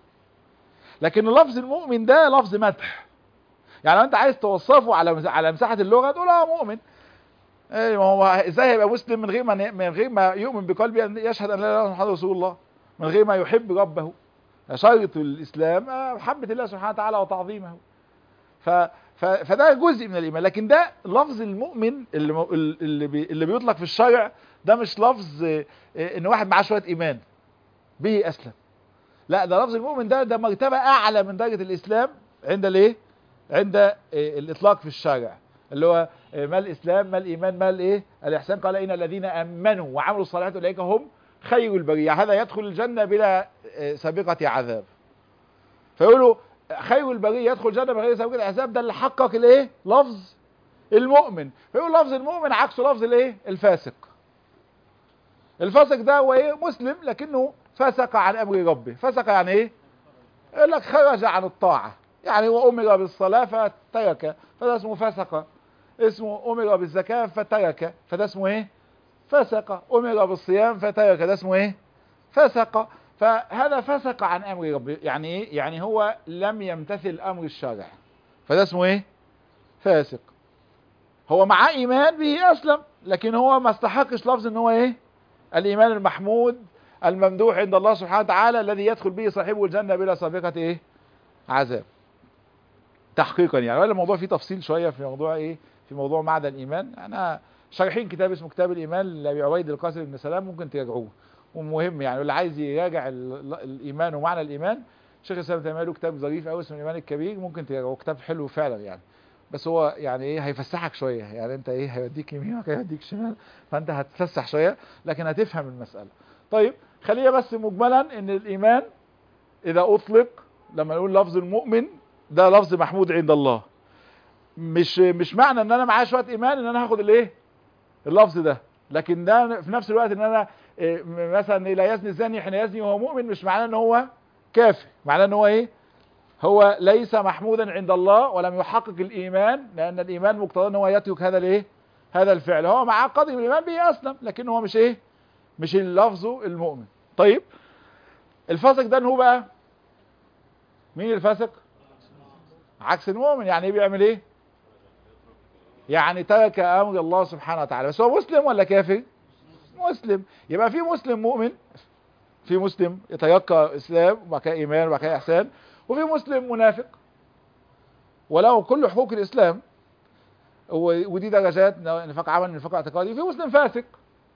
لكن لفظ المؤمن ده لفظ مدح يعني لو انت عايز توصفه على مس- على مساحة اللغة تقول اه مؤمن ايه ما هو ازاي هيبقى مسلم من غير ما ن- من غير ما يؤمن بقلبه ان يشهد ان لا اله الا الله محمد رسول الله من غير ما يحب ربه شرط الاسلام آه، محبة الله سبحانه وتعالى وتعظيمه ف ف فده جزء من الايمان لكن ده لفظ المؤمن اللي م- اللي بي اللي بيطلق في الشرع ده مش لفظ آه، آه، ان واحد معاه شويه ايمان به اسلم لا ده لفظ المؤمن ده ده مرتبه اعلى من درجه الاسلام عند الايه عند آه، الاطلاق في الشرع اللي هو آه، ما الاسلام ما الايمان ما الايه الاحسان قال ان الذين امنوا وعملوا الصالحات اولئك هم خير البريه هذا يدخل الجنه بلا آه، سابقه عذاب فيقولوا خير البريه يدخل الجنه بغير سابقه العذاب ده اللي حقق الايه لفظ المؤمن فيقول لفظ المؤمن عكسه لفظ الايه الفاسق الفاسق ده هو ايه مسلم لكنه فسق عن امر ربه فسق يعني ايه يقول لك خرج عن الطاعه يعني هو امر بالصلاه فترك فده اسمه فسق اسمه امر بالزكاه فترك فده اسمه ايه فسق امر بالصيام فترك ده اسمه ايه فسق فهذا فسق عن امر ربه يعني ايه يعني هو لم يمتثل امر الشارع فده اسمه ايه فاسق هو معاه ايمان به اسلم لكن هو ما استحقش لفظ ان هو ايه الايمان المحمود الممدوح عند الله سبحانه وتعالى الذي يدخل به صاحبه الجنة بلا سابقة ايه عذاب تحقيقا يعني ولا الموضوع فيه تفصيل شوية في موضوع ايه في موضوع معدن الايمان انا شارحين كتاب اسمه كتاب الايمان لابي عبيد القاسم بن سلام ممكن تراجعوه ومهم يعني اللي عايز يراجع ال- الايمان ومعنى الايمان شيخ الاسلام تيميه له كتاب ظريف قوي اسمه الايمان الكبير ممكن تراجعه كتاب حلو فعلا يعني بس هو يعني ايه هيفسحك شويه يعني انت ايه هيوديك يمين وكده هيوديك شمال فانت هتتفسح شويه لكن هتفهم المساله طيب خلينا بس مجملا ان الايمان اذا اطلق لما نقول لفظ المؤمن ده لفظ محمود عند الله مش مش معنى ان انا معايا شويه ايمان ان انا هاخد الايه اللفظ ده لكن ده في نفس الوقت ان انا إيه، م- مثلا لا يزني الزاني حين يزني وهو مؤمن مش معناه ان هو كافر معناه ان هو ايه هو ليس محمودا عند الله ولم يحقق الايمان لان الايمان مقتضاه ان هو يترك هذا الايه هذا الفعل هو معاه قدر من الايمان به اسلم لكن هو مش ايه مش اللفظ المؤمن طيب الفاسق ده إن هو بقى مين الفاسق عكس المؤمن يعني ايه بيعمل ايه يعني ترك امر الله سبحانه وتعالى بس هو مسلم ولا كافر مسلم يبقى في مسلم مؤمن في مسلم يتيقى اسلام وبعد كده ايمان وبعد كده احسان وفي مسلم منافق وله كل حقوق الاسلام و- ودي درجات نفاق عمل نفاق اعتقادي في مسلم فاسق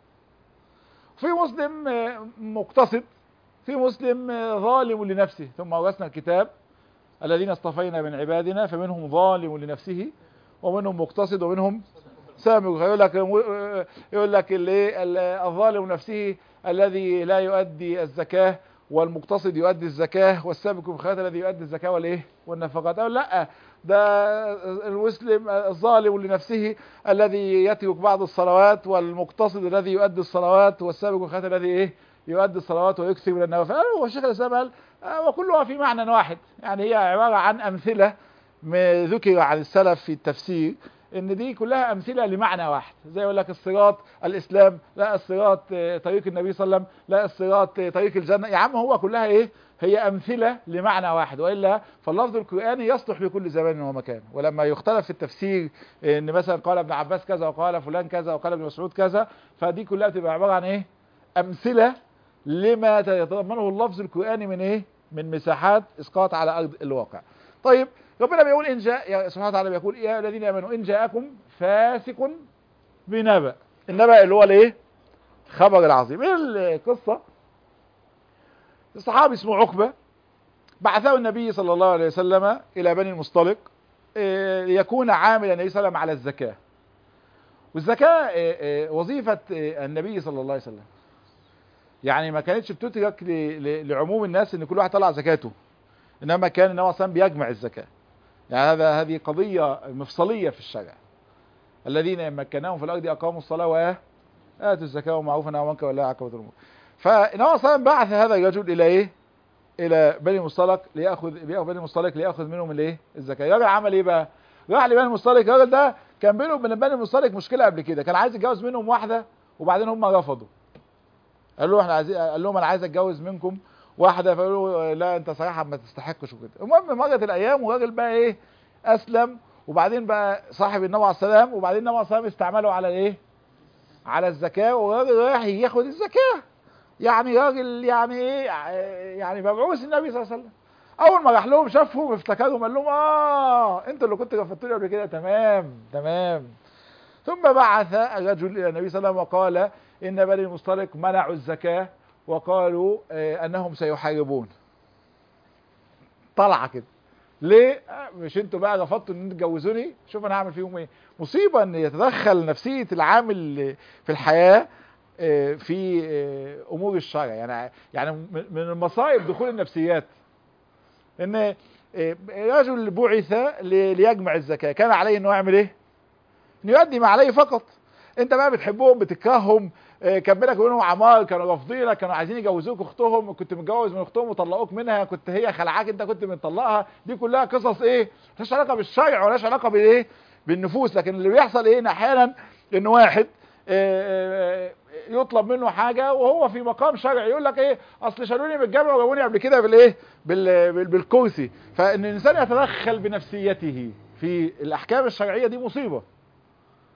في مسلم آه، مقتصد في مسلم آه، ظالم لنفسه ثم ورثنا الكتاب الذين اصطفينا من عبادنا فمنهم ظالم لنفسه ومنهم مقتصد ومنهم سابق يقول لك يقول لك اللي الظالم نفسه الذي لا يؤدي الزكاه والمقتصد يؤدي الزكاه والسابق بالخيرات الذي يؤدي الزكاه والايه والنفقات أو لا ده المسلم الظالم لنفسه الذي يترك بعض الصلوات والمقتصد الذي يؤدي الصلوات والسابق بالخيرات الذي ايه يؤدي الصلوات ويكثر من النوافل هو الشيخ الاسلام قال آه، وكلها في معنى واحد يعني هي عباره عن امثله ما ذكر عن السلف في التفسير ان دي كلها امثله لمعنى واحد زي يقول لك الصراط الاسلام لا الصراط آه، طريق النبي صلى الله عليه وسلم لا الصراط آه، طريق الجنه يا عم هو كلها ايه هي امثله لمعنى واحد والا فاللفظ القراني يصلح لكل زمان ومكان ولما يختلف في التفسير ان مثلا قال ابن عباس كذا وقال فلان كذا وقال ابن مسعود كذا فدي كلها بتبقى عباره عن ايه امثله لما يتضمنه اللفظ القراني من ايه من مساحات اسقاط على ارض الواقع طيب ربنا بيقول ان جاء يا سبحانه وتعالى بيقول يا الذين امنوا ان جاءكم فاسق بنبأ النبأ اللي هو الايه الخبر العظيم ايه القصه الصحابي اسمه عقبه بعثه النبي صلى الله عليه وسلم الى بني المصطلق إيه، ليكون عاملا النبي صلى الله عليه وسلم على الزكاه والزكاه إيه، إيه، وظيفه إيه، النبي صلى الله عليه وسلم يعني ما كانتش بتترك ل- ل- لعموم الناس ان كل واحد طلع زكاته انما كان النبي صلى الله عليه وسلم بيجمع الزكاه يعني هذا هذه قضيه مفصليه في الشرع الذين إن مكناهم في الارض اقاموا الصلاه واتوا الزكاه ومعروفا عن منكر ولا عقبه الامور فالنبي صلى الله عليه وسلم بعث هذا الرجل الى ايه الى بني المصطلق لياخذ بياخذ بني المصطلق لياخذ منهم الايه الزكاه الراجل عمل ايه بقى راح لبني المصطلق الراجل ده كان بينه وبين بني المصطلق مشكله قبل كده كان عايز يتجوز منهم واحده وبعدين هم رفضوا قال له احنا عايزين قال لهم انا عايز اتجوز منكم واحده فقالوا لا انت صراحه ما تستحقش وكده المهم مرت الايام والراجل بقى ايه اسلم وبعدين بقى صاحب النبي عليه السلام وبعدين النبي عليه السلام استعمله على الايه على الزكاه والراجل رايح ياخد الزكاه يعني راجل يعني ايه يعني مبعوث النبي صلى الله عليه وسلم اول ما راح لهم شافهم افتكرهم قال لهم اه انتوا اللي كنتوا رفضتوني قبل كده تمام تمام ثم بعث الرجل الى النبي صلى الله عليه وسلم وقال ان بني المصطلق منعوا الزكاه وقالوا آه، انهم سيحاربون طلع كده ليه آه، مش انتوا بقى رفضتوا ان انتوا تجوزوني شوف انا هعمل فيهم ايه مصيبه ان يتدخل نفسيه العامل في الحياه آه، في آه، امور الشرع يعني يعني من من المصائب دخول النفسيات ان آه، رجل بعث ل- ليجمع الزكاه كان عليه انه يعمل ايه انه يؤدي ما عليه فقط انت بقى بتحبهم بتكرههم آه، كان بينك وبينهم عمار كانوا رافضينك كانوا عايزين يجوزوك اختهم كنت متجوز من اختهم وطلقوك منها كنت هي خلعاك انت كنت مطلقها دي كلها قصص ايه ملهاش علاقه بالشرع ولاش علاقه بالايه بالنفوس لكن اللي بيحصل ايه ان احيانا ان واحد آه، آه، يطلب منه حاجه وهو في مقام شرعي يقول لك ايه اصل شالوني من الجامع وجابوني قبل كده بالايه بال- بال- بالكرسي فان الانسان يتدخل بنفسيته في الاحكام الشرعيه دي مصيبه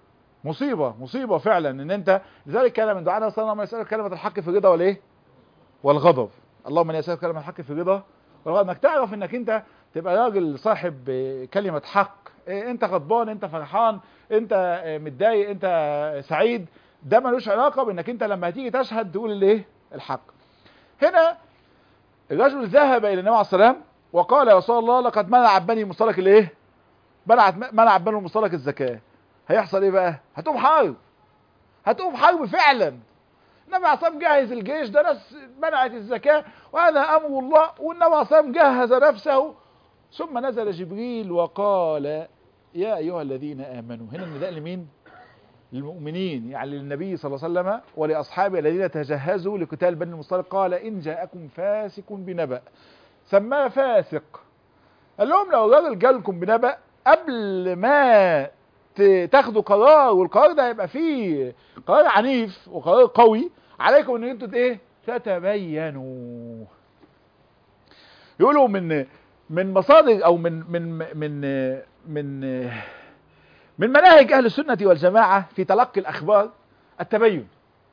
مصيبه مصيبه فعلا ان انت لذلك كان من دعاء صلى الله عليه وسلم يسالك كلمه الحق في الرضا والايه والغضب اللهم اني اسالك كلمه الحق في الرضا والغضب انك تعرف انك انت تبقى راجل صاحب كلمه حق انت غضبان انت فرحان انت متضايق انت سعيد ده ملوش علاقه بانك انت لما هتيجي تشهد تقول الايه الحق هنا الرجل ذهب الى النبي عليه السلام وقال يا رسول الله لقد منع بني مصطلق الايه منعت منع بني مصطلق الزكاه هيحصل ايه بقى هتقوم حرب هتقوم حرب فعلا النبي عليه الصلاه جهز الجيش ده ناس منعت الزكاه وهذا امر الله والنبي عليه الصلاه جهز نفسه ثم نزل جبريل وقال يا ايها الذين امنوا هنا النداء لمين للمؤمنين يعني للنبي صلى الله عليه وسلم ولاصحابه الذين تجهزوا لقتال بني المصطلق قال ان جاءكم فاسق بنبأ سماه فاسق قال لهم لو الراجل جالكم بنبأ قبل ما تاخدوا قرار والقرار ده هيبقى فيه قرار عنيف وقرار قوي عليكم ان انتوا ايه تتبينوا يقولوا من من مصادر او من من من من من مناهج اهل السنه والجماعه في تلقي الاخبار التبين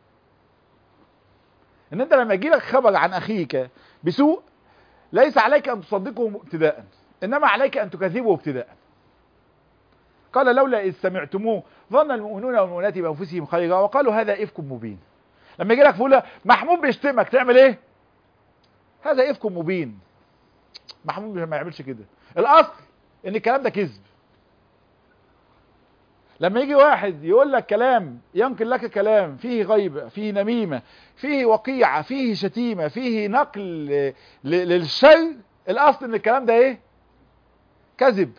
ان انت لما يجي لك خبر عن اخيك بسوء ليس عليك ان تصدقه ابتداء انما عليك ان تكذبه ابتداء قال لولا إذ سمعتموه ظن المؤمنون والمؤمنات بأنفسهم خيرا وقالوا هذا إفك مبين لما يجي لك فلان محمود بيشتمك تعمل إيه؟ هذا إفك مبين محمود ما يعملش كده الأصل إن الكلام ده كذب لما يجي واحد يقول لك كلام ينقل لك كلام فيه غيبة فيه نميمة فيه وقيعة فيه شتيمة فيه نقل للشر الأصل إن الكلام ده إيه؟ كذب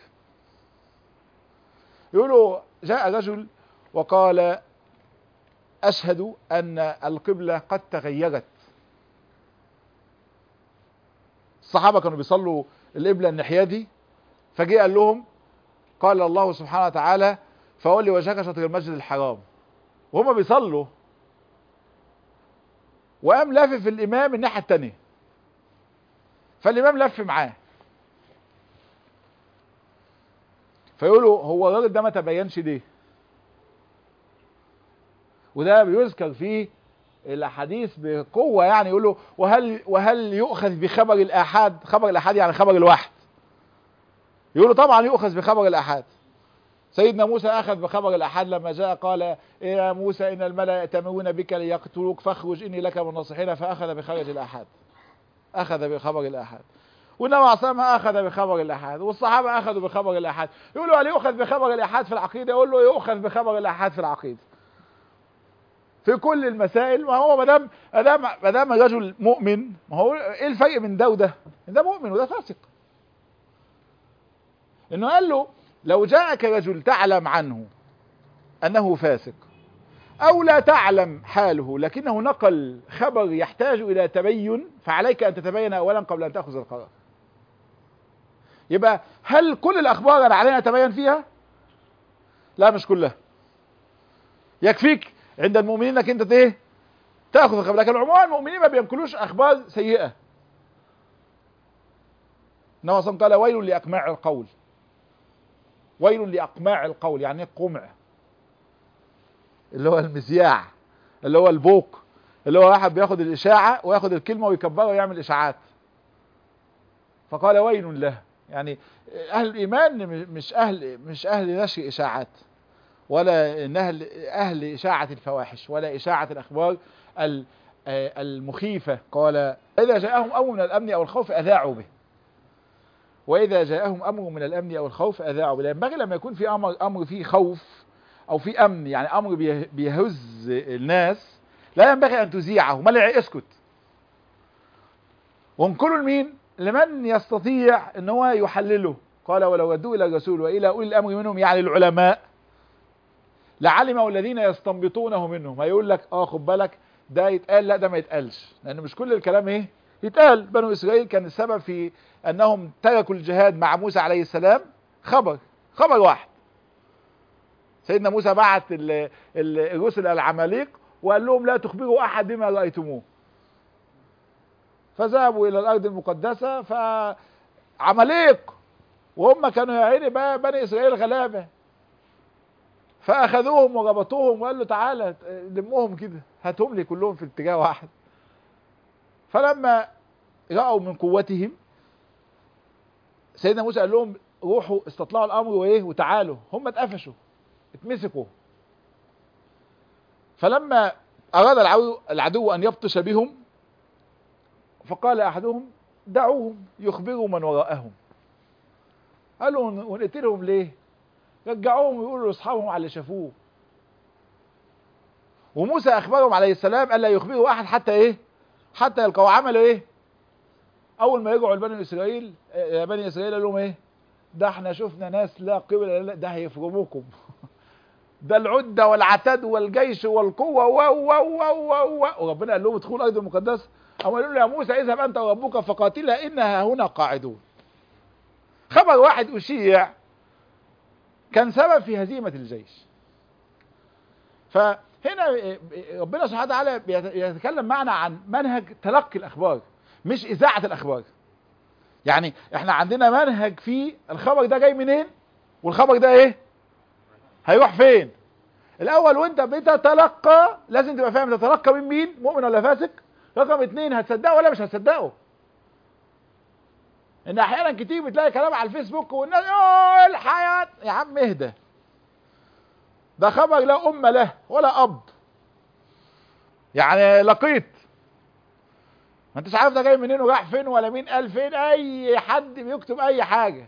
يقولوا جاء رجل وقال أشهد أن القبلة قد تغيرت الصحابة كانوا بيصلوا القبلة الناحية دي فجاء قال لهم قال الله سبحانه وتعالى فولي وجهك شطر المسجد الحرام وهما بيصلوا وقام لافف الإمام الناحية التانية فالإمام لف معاه فيقولوا هو الراجل ده ما تبينش ليه وده بيذكر فيه الاحاديث بقوه يعني يقولوا وهل وهل يؤخذ بخبر الاحاد خبر الاحاد يعني خبر الواحد يقولوا طبعا يؤخذ بخبر الاحاد سيدنا موسى اخذ بخبر الاحاد لما جاء قال يا موسى ان الملا يأتمرون بك ليقتلوك فاخرج اني لك من الناصحين فاخذ بخرج الاحاد اخذ بخبر الاحاد والنبي عليه الصلاه اخذ بخبر الاحاد والصحابه اخذوا بخبر الاحاد يقولوا هل يؤخذ بخبر الاحاد في العقيده يقول له يؤخذ بخبر الاحاد في العقيده في كل المسائل ما هو ما دام ما دام ما دام الرجل مؤمن ما هو ايه الفرق من ده وده؟ ده مؤمن وده فاسق. انه قال له لو جاءك رجل تعلم عنه انه فاسق او لا تعلم حاله لكنه نقل خبر يحتاج الى تبين فعليك ان تتبين اولا قبل ان تاخذ القرار. يبقى هل كل الاخبار انا علينا نتبين فيها؟ لا مش كلها. يكفيك عند المؤمنين انك انت ايه تاخذ الخبر لكن عموما المؤمنين ما بينقلوش اخبار سيئه النبي صلى قال ويل لاقماع القول ويل لاقماع القول يعني قمع اللي هو المذياع اللي هو البوق اللي هو واحد بياخد الاشاعه وياخد الكلمه ويكبرها ويعمل اشاعات فقال ويل له يعني اهل الايمان مش اهل مش اهل نشر اشاعات ولا أهل, أهل إشاعة الفواحش ولا إشاعة الأخبار المخيفة قال إذا جاءهم أمر من الأمن أو الخوف أذاعوا به وإذا جاءهم أمر من الأمن أو الخوف أذاعوا به ينبغي لما يكون في أمر أمر فيه خوف أو في أمن يعني أمر بيهز الناس لا ينبغي أن تذيعه ما اسكت وانقلوا لمين؟ لمن يستطيع ان هو يحلله قال ولو ردوا الى الرسول والى اولي الامر منهم يعني العلماء لعلموا الذين يستنبطونه منهم هيقول لك اه خد بالك ده يتقال لا ده ما يتقالش لان مش كل الكلام ايه يتقال بنو اسرائيل كان السبب في انهم تركوا الجهاد مع موسى عليه السلام خبر خبر واحد سيدنا موسى بعت الرسل العماليق وقال لهم لا تخبروا احد بما رايتموه فذهبوا الى الارض المقدسه فعماليق وهم كانوا يا عيني بقى بني اسرائيل غلابه فاخذوهم وربطوهم وقال له تعالى لمهم كده هاتهم لي كلهم في اتجاه واحد فلما رأوا من قوتهم سيدنا موسى قال لهم روحوا استطلعوا الامر وايه وتعالوا هم اتقفشوا اتمسكوا فلما اراد العدو, العدو ان يبطش بهم فقال احدهم دعوهم يخبروا من وراءهم قالوا ونقتلهم ليه رجعوهم ويقولوا لاصحابهم على اللي شافوه وموسى اخبرهم عليه السلام الا يخبروا احد حتى ايه حتى يلقوا عملوا ايه اول ما يرجعوا لبني اسرائيل يا بني اسرائيل قال لهم ايه ده احنا شفنا ناس لا قبل لا ده هيفرموكم ده العدة والعتاد والجيش والقوة و و و و و وربنا قال لهم ادخلوا الأرض المقدسة أو قالوا له يا موسى اذهب أنت وربك فقاتلا إنها هنا قاعدون خبر واحد أشيع كان سبب في هزيمة الجيش فهنا ربنا سبحانه وتعالى يتكلم معنا عن منهج تلقي الأخبار مش إذاعة الأخبار يعني احنا عندنا منهج فيه الخبر ده جاي منين والخبر ده ايه هيروح فين الاول وانت بتتلقى لازم تبقى فاهم تتلقى من مين مؤمن ولا فاسق رقم اتنين هتصدقه ولا مش هتصدقه ان احيانا كتير بتلاقي كلام على الفيسبوك والناس اوه الحياة يا عم اهدى ده خبر لا ام له ولا اب يعني لقيت ما انتش عارف ده جاي منين وراح فين ولا مين قال فين اي حد بيكتب اي حاجة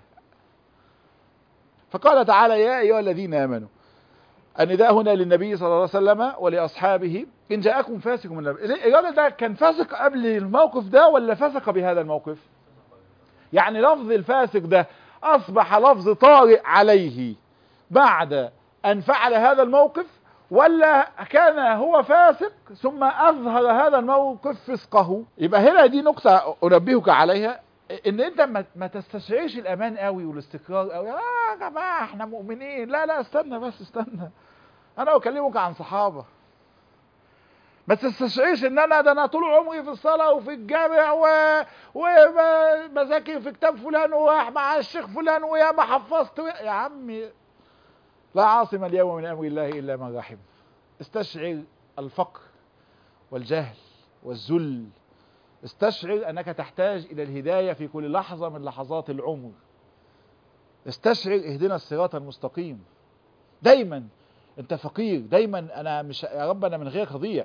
فقال تعالى يا ايها الذين امنوا النداء هنا للنبي صلى الله عليه وسلم ولاصحابه ان جاءكم فاسق من الراجل ده كان فاسق قبل الموقف ده ولا فسق بهذا الموقف يعني لفظ الفاسق ده اصبح لفظ طارئ عليه بعد ان فعل هذا الموقف ولا كان هو فاسق ثم اظهر هذا الموقف فسقه يبقى هنا دي نقطة انبهك عليها ان انت ما تستشعرش الامان قوي والاستقرار قوي اه يا جماعه احنا مؤمنين لا لا استنى بس استنى انا اكلمك عن صحابه ما تستشعرش ان انا ده انا طول عمري في الصلاه وفي الجامع و وبذاكر في كتاب فلان ومع الشيخ فلان ويا ما حفظت يا عمي لا عاصم اليوم من امر الله الا من رحم استشعر الفقر والجهل والذل استشعر انك تحتاج الى الهداية في كل لحظة من لحظات العمر استشعر اهدنا الصراط المستقيم دايما انت فقير دايما انا مش يا رب انا من غيرك هضيع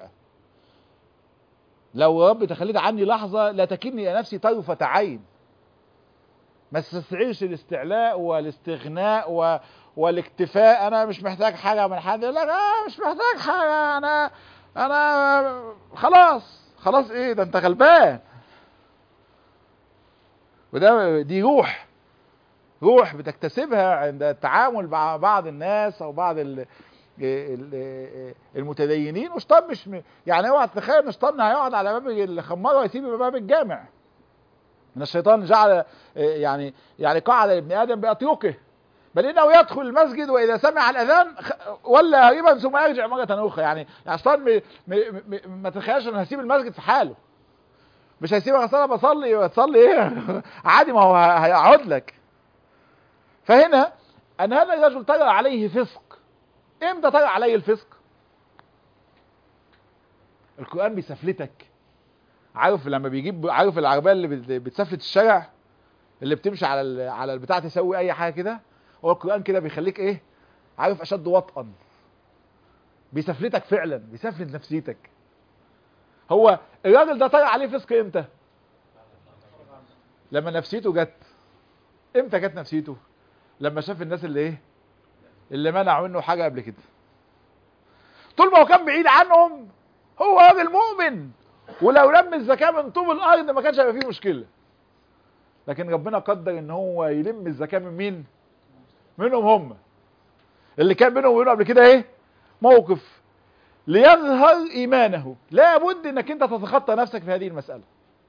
لو يا رب تخليت عني لحظة لا تكلني الى نفسي طرفة عين ما تستشعرش الاستعلاء والاستغناء و... والاكتفاء انا مش محتاج حاجة من حد لا انا مش محتاج حاجة انا انا خلاص خلاص ايه ده انت غلبان وده دي روح روح بتكتسبها عند التعامل مع بعض الناس او بعض ال المتدينين وشطان مش م... يعني اوعى تتخيل ان شطان هيقعد على باب الخماره ويسيب باب الجامع ان الشيطان جعل يعني يعني قعد ابن ادم باطيقه بل انه يدخل المسجد واذا سمع الاذان ولا هريبا ثم يرجع مره اخرى يعني يعني شيطان م... م... م... ما تتخيلش انه هيسيب المسجد في حاله مش هيسيبك اصل انا بصلي وتصلي ايه عادي ما هو هيقعد لك فهنا ان هذا الرجل طرأ عليه فسق امتى طرأ عليه الفسق القرآن بيسفلتك عارف لما بيجيب عارف العربية اللي بتسفلت الشارع اللي بتمشي على على البتاع تسوي اي حاجة كده هو القرآن كده بيخليك ايه عارف اشد وطئا بيسفلتك فعلا بيسفلت نفسيتك هو الراجل ده طرأ عليه فسق امتى لما نفسيته جت امتى جت نفسيته لما شاف الناس اللي ايه اللي منعوا منه حاجة قبل كده طول ما هو كان بعيد عنهم هو راجل مؤمن ولو لم الزكاة من طوب الارض ما كانش هيبقى فيه مشكلة لكن ربنا قدر ان هو يلم الزكاة من مين منهم هم اللي كان بينهم وبينه قبل كده ايه موقف ليظهر ايمانه لابد انك انت تتخطى نفسك في هذه المسألة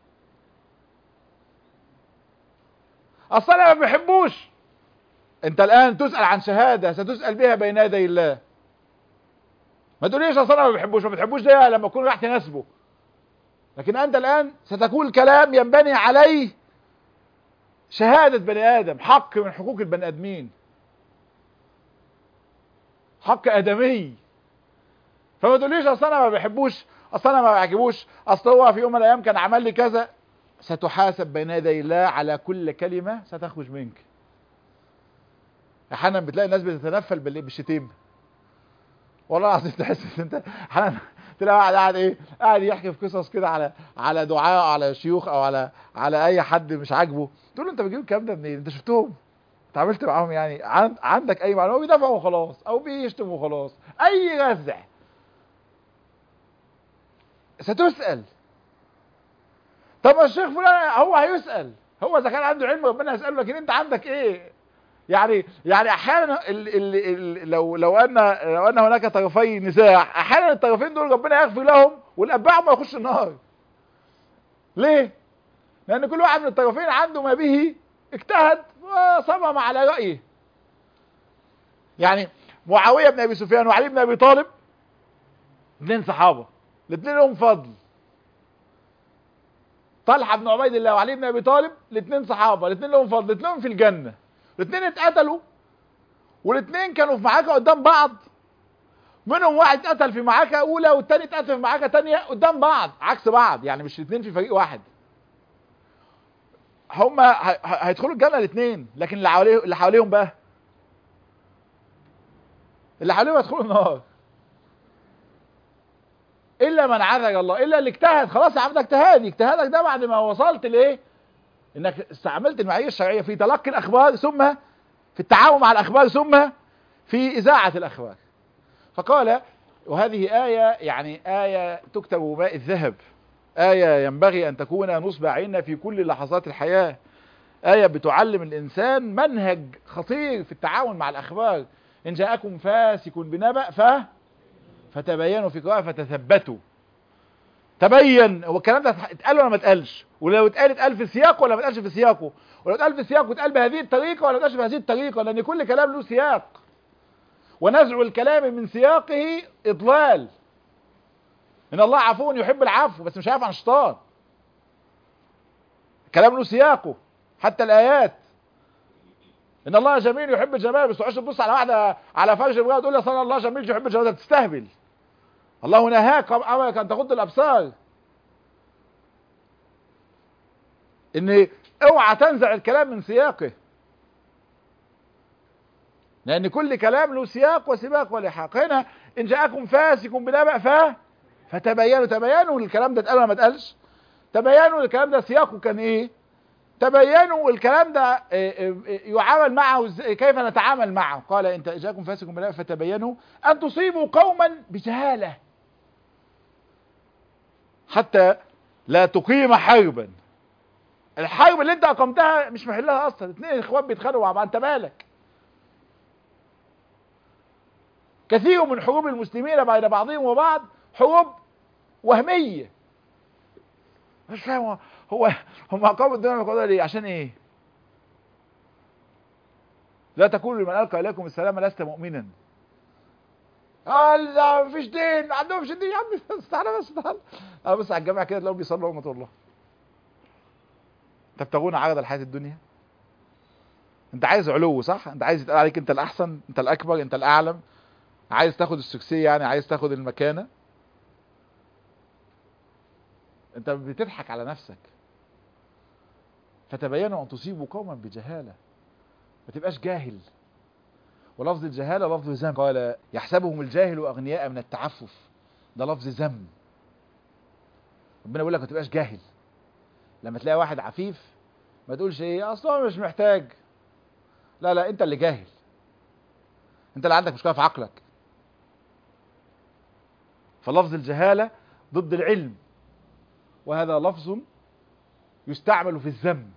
اصلا ما بيحبوش انت الان تسأل عن شهادة ستسأل بها بين يدي الله ما تقوليش اصلا ما بحبوش ما بتحبوش ده لما تكون راح تناسبه لكن انت الان ستقول كلام ينبني عليه شهادة بني ادم حق من حقوق البني ادمين حق ادمي فما تقوليش اصل انا ما بحبوش اصل انا ما بعجبوش اصل هو في يوم من الايام كان عمل لي كذا ستحاسب بين يدي الله على كل كلمه ستخرج منك احيانا بتلاقي الناس بتتنفل بال- بالشتيمه والله العظيم تحس ان انت احيانا تلاقي واحد قاعد ايه قاعد يحكي في قصص كده على على دعاء او على شيوخ او على على اي حد مش عاجبه تقول له انت بتجيب الكلام ده منين انت شفتهم اتعاملت معاهم يعني عن... عندك اي معلومه بيدافعوا وخلاص او بيشتموا وخلاص اي غزع ستسال طب ما الشيخ فلان هو هيسال هو اذا كان عنده علم ربنا هيساله لكن انت عندك ايه يعني يعني احيانا ال ال ال لو لو ان لو ان هناك طرفي نزاع احيانا الطرفين دول ربنا يغفر لهم والاتباع ما يخش النار ليه لان كل واحد من الطرفين عنده ما به اجتهد وصمم على رايه يعني معاويه بن ابي سفيان وعلي بن ابي طالب اثنين صحابه الاثنين لهم فضل طلحه بن عبيد الله وعلي بن ابي طالب الاثنين صحابه الاثنين لهم فضل الاثنين في الجنه الاثنين اتقتلوا والاثنين كانوا في معركه قدام بعض منهم واحد اتقتل في معركه اولى والتاني اتقتل في معركه تانية قدام بعض عكس بعض يعني مش الاثنين في فريق واحد هم هيدخلوا الجنه الاثنين لكن اللي حواليهم اللي حواليهم بقى اللي حواليهم هيدخلوا النار الا من عذر الله الا اللي اجتهد خلاص يا عم ده اجتهاد اجتهادك ده بعد ما وصلت لايه انك استعملت المعايير الشرعيه في تلقي الاخبار ثم في التعاون مع الاخبار ثم في اذاعه الاخبار فقال وهذه آية يعني آية تكتب ماء الذهب آية ينبغي أن تكون نصب عيننا في كل لحظات الحياة آية بتعلم الإنسان منهج خطير في التعاون مع الأخبار إن جاءكم فاسق بنبأ ف فتبينوا في قراءة فتثبتوا تبين هو الكلام ده اتقال ولا ما اتقالش ولو اتقال اتقال في سياقه ولا ما اتقالش في سياقه ولو اتقال في سياقه اتقال بهذه الطريقة ولا ما اتقالش بهذه الطريقة لأن كل كلام له سياق ونزع الكلام من سياقه إضلال إن الله عفو يحب العفو بس مش عارف عن الشيطان الكلام له سياقه حتى الآيات إن الله جميل يحب الجمال بس تقعدش تبص على واحدة على فرج امرأة تقول لي صلى الله جميل يحب الجمال ده بتستهبل الله نهاك أمرك أن تغض الأبصار إن اوعى تنزع الكلام من سياقه لأن كل كلام له سياق وسباق ولحاق هنا إن جاءكم فاسق بنبأ ف فتبينوا تبينوا الكلام ده اتقال ولا ما اتقالش تبينوا الكلام ده سياقه كان إيه تبينوا الكلام ده يعامل معه كيف نتعامل معه قال إن جاءكم فاسق بنبأ فتبينوا أن تصيبوا قوما بجهالة حتى لا تقيم حربا الحرب اللي انت اقمتها مش محلها اصلا اتنين اخوات بيتخانقوا مع بعض انت مالك كثير من حروب المسلمين بين بعضهم وبعض حروب وهمية مش فاهم هو هم اقاموا الدنيا بالقضاء ليه عشان ايه لا تقولوا لمن القى اليكم السلام لست مؤمنا قال لا مفيش دين ما عندهمش دين يا عم تعالى بس تعالى انا بص على الجامع كده تلاقيهم بيصلوا امة الله تبتغون عرض الحياة الدنيا انت عايز علو صح انت عايز يتقال عليك انت الاحسن انت الاكبر انت الاعلم عايز تاخد السكسية يعني عايز تاخد المكانة انت بتضحك على نفسك فتبينوا ان تصيبوا قوما بجهالة ما تبقاش جاهل ولفظ الجهالة لفظ ذم قال يحسبهم الجاهل اغنياء من التعفف ده لفظ ذم ربنا يقول لك ما تبقاش جاهل لما تلاقي واحد عفيف ما تقولش ايه اصلا مش محتاج لا لا انت اللي جاهل انت اللي عندك مشكله في عقلك فلفظ الجهالة ضد العلم وهذا لفظ يستعمل في الذم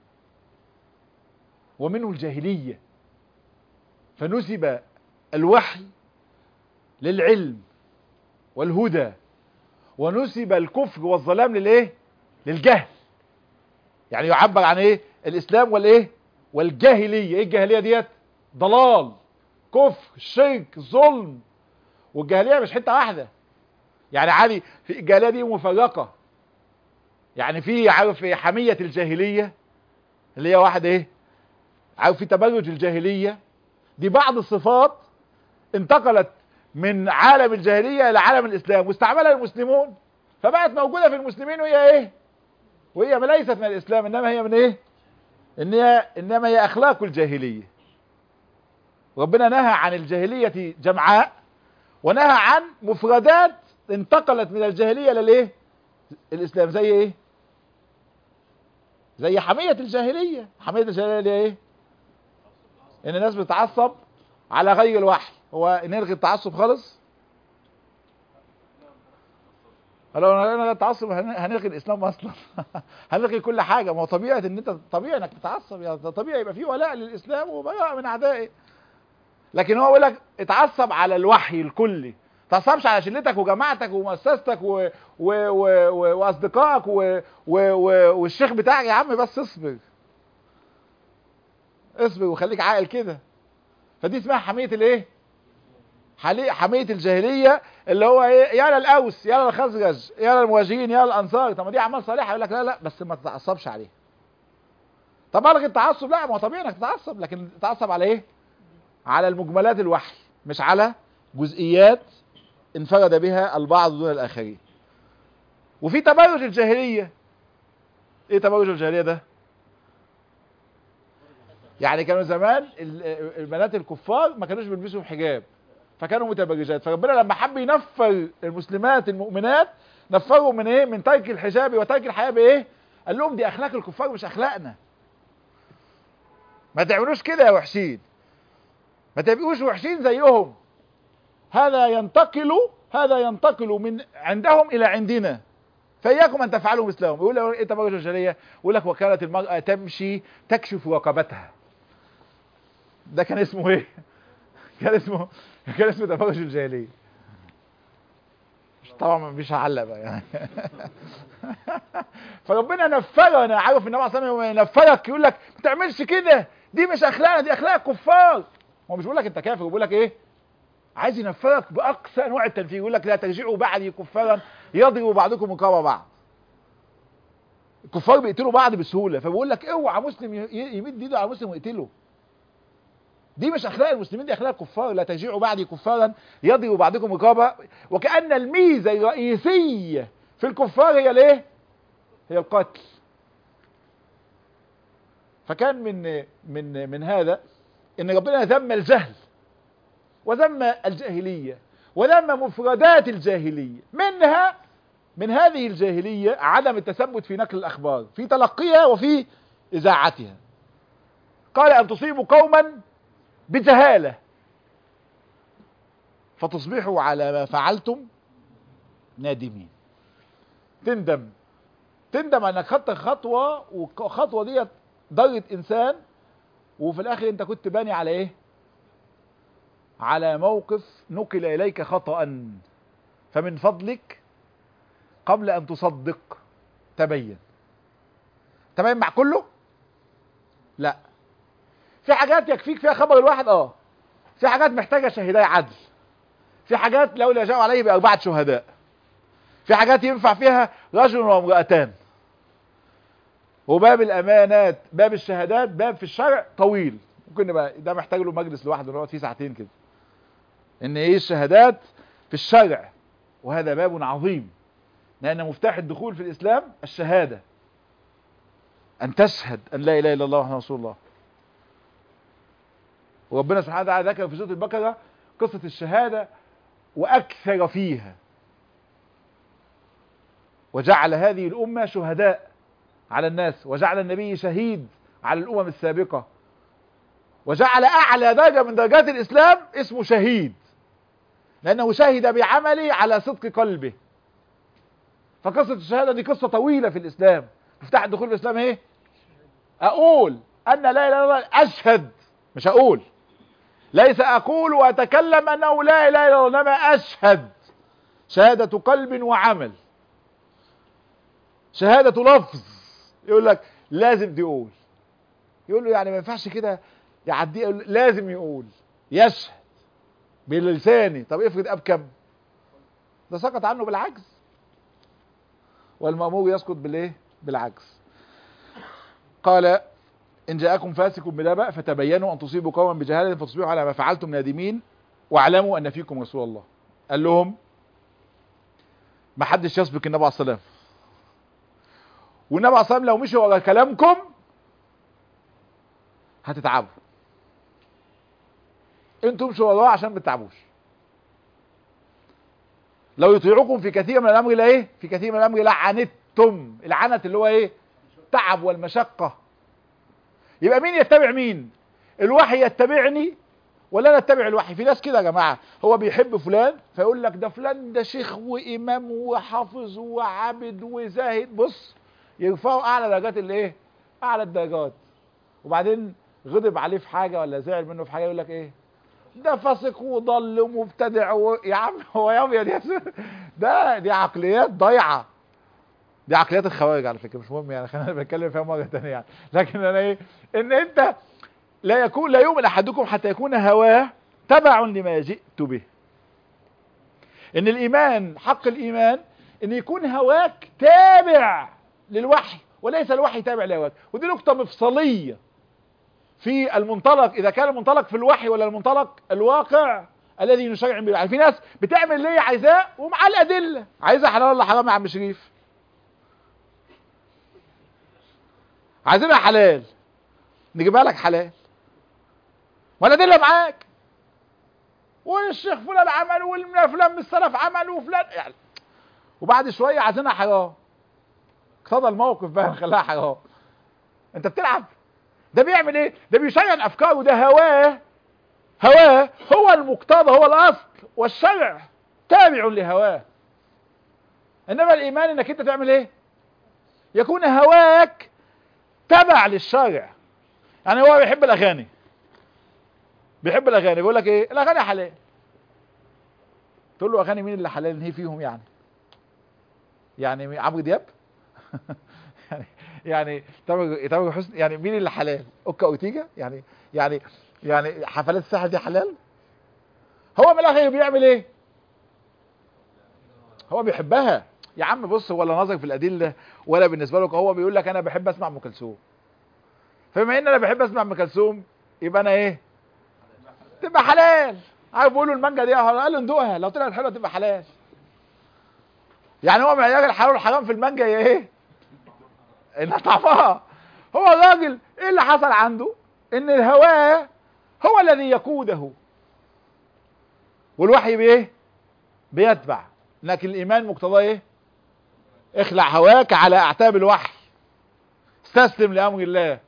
ومنه الجاهلية فنسب الوحي للعلم والهدى ونسب الكفر والظلام للايه للجهل يعني يعبر عن ايه الاسلام والايه والجاهلية ايه الجاهلية ديت ضلال كفر شرك ظلم والجاهلية مش حتة واحدة يعني عادي في الجاهلية دي مفرقة يعني في عارف حمية الجاهلية اللي هي واحد ايه عارف في تبرج الجاهلية دي بعض الصفات انتقلت من عالم الجاهليه الى عالم الاسلام واستعملها المسلمون فبقت موجوده في المسلمين وهي ايه وهي ليست من الاسلام انما هي من ايه ان هي انما هي اخلاق الجاهليه ربنا نهى عن الجاهليه جمعاء ونهى عن مفردات انتقلت من الجاهليه للايه الاسلام زي ايه زي حميه الجاهليه حميه الجاهليه اللي هي ايه ان الناس بتتعصب على غير الوحي هو نلغي التعصب خالص لو انا التعصب هنلغي الاسلام اصلا هنلغي كل حاجه ما هو طبيعه ان انت طبيعي انك تتعصب يعني طبيعي يبقى في ولاء للاسلام وبراء من اعدائه لكن هو يقول لك اتعصب على الوحي الكلي تعصبش على شلتك وجماعتك ومؤسستك و... و... و... و... واصدقائك و... و... و... والشيخ بتاعك يا عم بس اصبر اصبر وخليك عاقل كده فدي اسمها حميه الايه حميه الجاهليه اللي هو ايه يا الاوس يا الخزرج يا المواجهين يا الانصار طب ما دي اعمال صالحه يقول لك لا لا بس ما تتعصبش عليه طب الغي التعصب لا ما هو طبيعي انك تتعصب لكن تتعصب على ايه على المجملات الوحي مش على جزئيات انفرد بها البعض دون الاخرين وفي تبرج الجاهليه ايه تبرج الجاهليه ده يعني كانوا زمان البنات الكفار ما كانوش بيلبسوا حجاب فكانوا متبرجات فربنا لما حب ينفر المسلمات المؤمنات نفروا من ايه من ترك الحجاب وترك الحياه بايه قال لهم دي اخلاق الكفار مش اخلاقنا ما تعملوش كده يا وحشين ما تبقوش وحشين زيهم هذا ينتقل هذا ينتقل من عندهم الى عندنا فاياكم ان تفعلوا مثلهم يقول ايه تبرج الجاهليه يقول لك وكانت المراه تمشي تكشف رقبتها ده كان اسمه ايه كان اسمه كان اسمه تبرج الجاهليه طبعا مش هعلق بقى يعني فربنا نفرنا عارف النبي صلى الله عليه وسلم ينفرك يقول لك ما تعملش كده دي مش اخلاقنا دي اخلاق كفار هو مش بيقول لك انت كافر بيقول لك ايه عايز ينفرك باقصى انواع التنفير يقول لك لا ترجعوا بعدي كفارا يضرب بعضكم رقاب بعض الكفار بيقتلوا بعض بسهوله فبيقول لك اوعى مسلم يمد ايده على مسلم ويقتله دي مش اخلاق المسلمين دي اخلاق الكفار لا ترجعوا بعدي كفارا يضرب بعضكم رقابا وكان الميزه الرئيسيه في الكفار هي الايه هي القتل فكان من من من هذا ان ربنا ذم الجهل وذم الجاهليه وذم مفردات الجاهليه منها من هذه الجاهليه عدم التثبت في نقل الاخبار في تلقيها وفي اذاعتها قال ان تصيبوا قوما بجهاله فتصبحوا على ما فعلتم نادمين تندم تندم انك خدت خطوه والخطوه ديت ضرت انسان وفي الاخر انت كنت باني على ايه على موقف نقل اليك خطأ فمن فضلك قبل ان تصدق تبين تبين مع كله لا في حاجات يكفيك فيها خبر الواحد اه في حاجات محتاجة شهداء عدل في حاجات لولا جاءوا عليه بأربعة شهداء في حاجات ينفع فيها رجل وامرأتان وباب الامانات باب الشهادات باب في الشرع طويل ممكن نبقى ده محتاج له مجلس لوحده نقعد فيه ساعتين كده ان ايه الشهادات في الشرع وهذا باب عظيم لان مفتاح الدخول في الاسلام الشهاده ان تشهد ان لا اله الا الله وحده رسول الله وربنا سبحانه وتعالى ذكر في سوره البقره قصه الشهاده واكثر فيها وجعل هذه الامه شهداء على الناس وجعل النبي شهيد على الامم السابقه وجعل اعلى درجه من درجات الاسلام اسمه شهيد لانه شهد بعمله على صدق قلبه فقصه الشهاده دي قصه طويله في الاسلام مفتاح الدخول في الاسلام ايه اقول ان لا اله الا الله اشهد مش اقول ليس اقول واتكلم انه لا اله الا الله انما اشهد شهاده قلب وعمل شهاده لفظ يقول لك لازم تقول يقول له يعني ما ينفعش كده يعدي لازم يقول يشهد بلسانه طب افرض ابكم ده سقط عنه بالعجز والمأمور يسقط بالايه بالعجز قال ان جاءكم فاسق بنبأ فتبينوا ان تصيبوا قوما بجهاله فتصبحوا على ما فعلتم نادمين واعلموا ان فيكم رسول الله قال لهم ما حدش يسبق النبي عليه الصلاه والسلام والنبي عليه الصلاه والسلام لو مشي ورا كلامكم هتتعبوا انتم مشوا وراه عشان ما تتعبوش لو يطيعوكم في كثير من الامر لا ايه في كثير من الامر لعنتم العنت اللي هو ايه تعب والمشقه يبقى مين يتبع مين الوحي يتبعني ولا انا اتبع الوحي في ناس كده يا جماعه هو بيحب فلان فيقول لك ده فلان ده شيخ وامام وحافظ وعابد وزاهد بص يرفعوا اعلى درجات الايه اعلى الدرجات وبعدين غضب عليه في حاجه ولا زعل منه في حاجه يقول لك ايه ده فاسق وضل ومبتدع و... يا عم هو يا ابيض يا سيدي. ده دي عقليات ضايعه دي عقليات الخوارج على فكره مش مهم يعني خلينا بنتكلم فيها مره ثانيه يعني لكن انا ايه ان انت لا يكون لا يؤمن احدكم حتى يكون هواه تبع لما جئت به ان الايمان حق الايمان ان يكون هواك تابع للوحي وليس الوحي تابع لهواك ودي نقطه مفصليه في المنطلق اذا كان المنطلق في الوحي ولا المنطلق الواقع الذي نشرع به يعني في ناس بتعمل اللي هي عايزاه ومع الادله عايزها حلال ولا حرام يا عم شريف عايزينها حلال نجيبها لك حلال ما الادله معاك والشيخ فلان عمل وفلان من السلف عمل وفلان يعني وبعد شويه عايزينها حرام اقتضى الموقف بقى خلاها حرام انت بتلعب ده بيعمل ايه ده بيشيع افكاره ده هواه هواه هو المقتضى هو الاصل والشرع تابع لهواه انما الايمان انك انت تعمل ايه يكون هواك تبع للشرع يعني هو بيحب الاغاني بيحب الاغاني بيقول لك ايه الاغاني حلال تقول له اغاني مين اللي حلال هي فيهم يعني يعني عمرو دياب يعني يعني تامر تامر حسني يعني مين اللي حلال اوكا اوتيجا يعني يعني يعني حفلات الساحل دي حلال هو من الاخر بيعمل ايه هو بيحبها يا عم بص ولا نظر في الادله ولا بالنسبه لك هو بيقول لك انا بحب اسمع ام كلثوم فبما ان انا بحب اسمع ام كلثوم يبقى انا ايه تبقى حلال عارف بيقولوا المانجا دي قال له ندوقها لو طلعت حلوه تبقى حلال يعني هو معيار الحلال والحرام في المانجا هي ايه ان طعمها هو الراجل ايه اللي حصل عنده ان الهواه هو الذي يقوده والوحي بايه بيتبع لكن الايمان مقتضاه ايه اخلع هواك على اعتاب الوحي استسلم لامر الله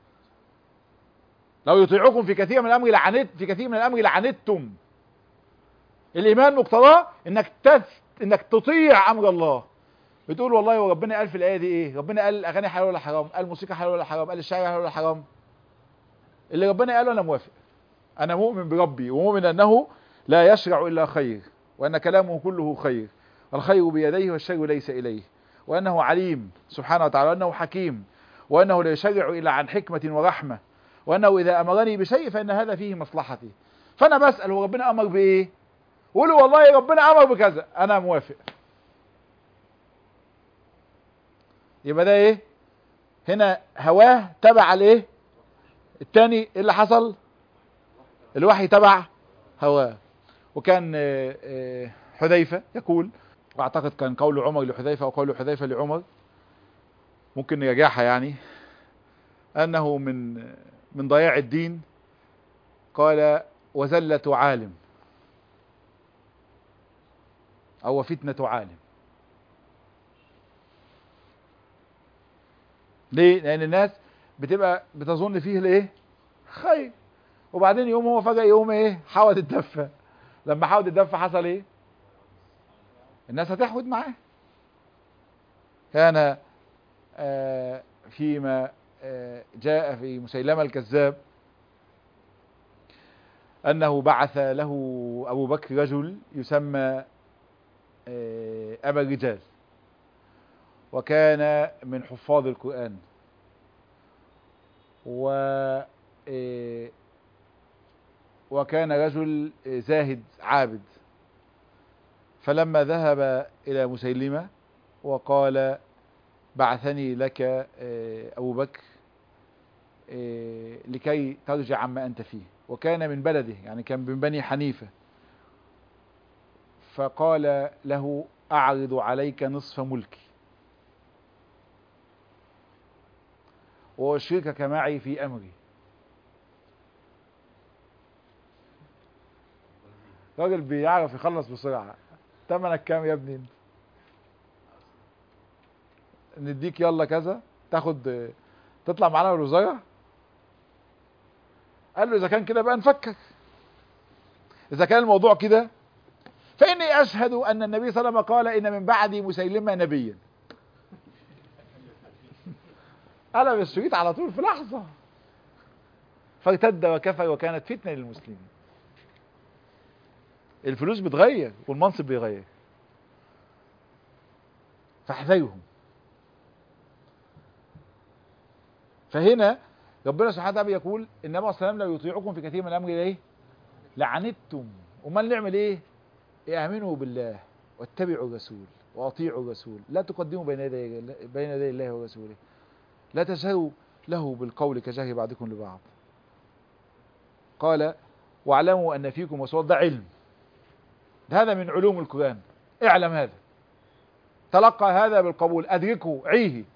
لو يطيعكم في كثير من الامر لعنت في كثير من الامر لعنتم الايمان مقتضاه انك تس... انك تطيع امر الله بتقول والله وربنا قال في الايه دي ايه ربنا قال الاغاني حلال ولا حرام قال الموسيقى حلال ولا حرام قال الشعر حلال ولا حرام اللي ربنا قاله انا موافق انا مؤمن بربي ومؤمن انه لا يشرع الا خير وان كلامه كله خير والخير بيديه والشر ليس اليه وانه عليم سبحانه وتعالى وانه حكيم وانه لا يشرع الا عن حكمه ورحمه وانه اذا امرني بشيء فان هذا فيه مصلحتي فانا بسال هو ربنا امر بايه قولوا والله ربنا امر بكذا انا موافق يبقى ده ايه هنا هواه تبع لايه التاني ايه اللي حصل الوحي تبع هواه وكان آه، آه، حذيفة يقول واعتقد كان قول عمر لحذيفة وقول حذيفة لعمر ممكن نراجعها يعني انه من من ضياع الدين قال وزلة عالم او فتنة عالم ليه لان الناس بتبقى بتظن فيه الايه خير وبعدين يقوم هو فجأة يقوم ايه حود الدفة لما حود الدفة حصل ايه الناس هتحود معاه كان آه فيما آه جاء في مسيلمة الكذاب أنه بعث له أبو بكر رجل يسمى آه أبا الرجال وكان من حفاظ القرآن و آه وكان رجل زاهد عابد فلما ذهب إلى مسيلمة وقال بعثني لك أبو بكر لكي ترجع عما أنت فيه وكان من بلده يعني كان من بني حنيفة فقال له أعرض عليك نصف ملكي وأشركك معي في أمري راجل بيعرف يخلص بسرعة تمنك كام يا ابني انت نديك يلا كذا تاخد تطلع معانا الوزارة قال له اذا كان كده بقى نفكك اذا كان الموضوع كده فاني اشهد ان النبي صلى الله عليه وسلم قال ان من بعدي مسيلمة نبيا قلب الشريط على طول في لحظة فارتد وكفر وكانت فتنة للمسلمين الفلوس بتغير والمنصب بيغير فاحذرهم فهنا ربنا سبحانه وتعالى يقول النبي صلى الله عليه وسلم لو يطيعكم في كثير من الامر ايه لعنتم امال نعمل ايه امنوا بالله واتبعوا الرسول واطيعوا الرسول لا تقدموا بين يدي بين يدي الله ورسوله لا تجهروا له بالقول كجهر بعضكم لبعض قال واعلموا ان فيكم رسول ده علم هذا من علوم القرآن اعلم هذا تلقى هذا بالقبول ادركه عيه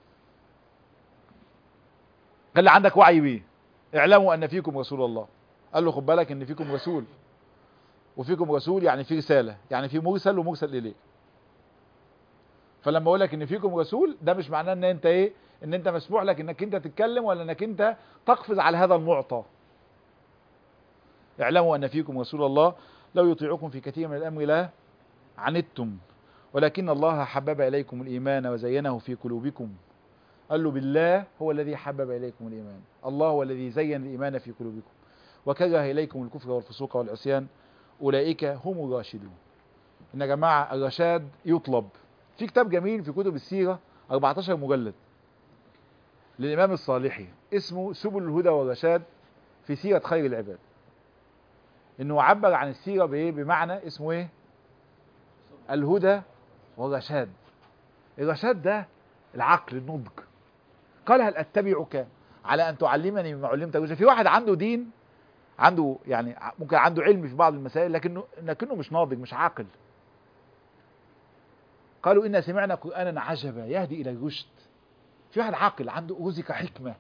قال لي عندك وعي بيه اعلموا ان فيكم رسول الله قال له خد بالك ان فيكم رسول وفيكم رسول يعني في رسالة يعني في مرسل ومرسل اليه فلما اقول لك ان فيكم رسول ده مش معناه ان انت ايه ان انت مسموح لك انك انت تتكلم ولا انك انت تقفز على هذا المعطى اعلموا ان فيكم رسول الله لو يطيعكم في كثير من الامر لا عنتم ولكن الله حبب اليكم الايمان وزينه في قلوبكم قال له بالله هو الذي حبب اليكم الايمان الله هو الذي زين الايمان في قلوبكم وكره اليكم الكفر والفسوق والعصيان اولئك هم الراشدون ان يا جماعه الرشاد يطلب في كتاب جميل في كتب السيره 14 مجلد للامام الصالحي اسمه سبل الهدى والرشاد في سيره خير العباد انه عبر عن السيره بايه بمعنى اسمه ايه الهدى والرشاد الرشاد ده العقل النضج قال هل اتبعك على ان تعلمني مما علمت رشدا في واحد عنده دين عنده يعني ممكن عنده علم في بعض المسائل لكنه لكنه مش ناضج مش عاقل قالوا إنا سمعنا قرآنا عجبا يهدي إلى الرشد في واحد عاقل عنده رزق حكمة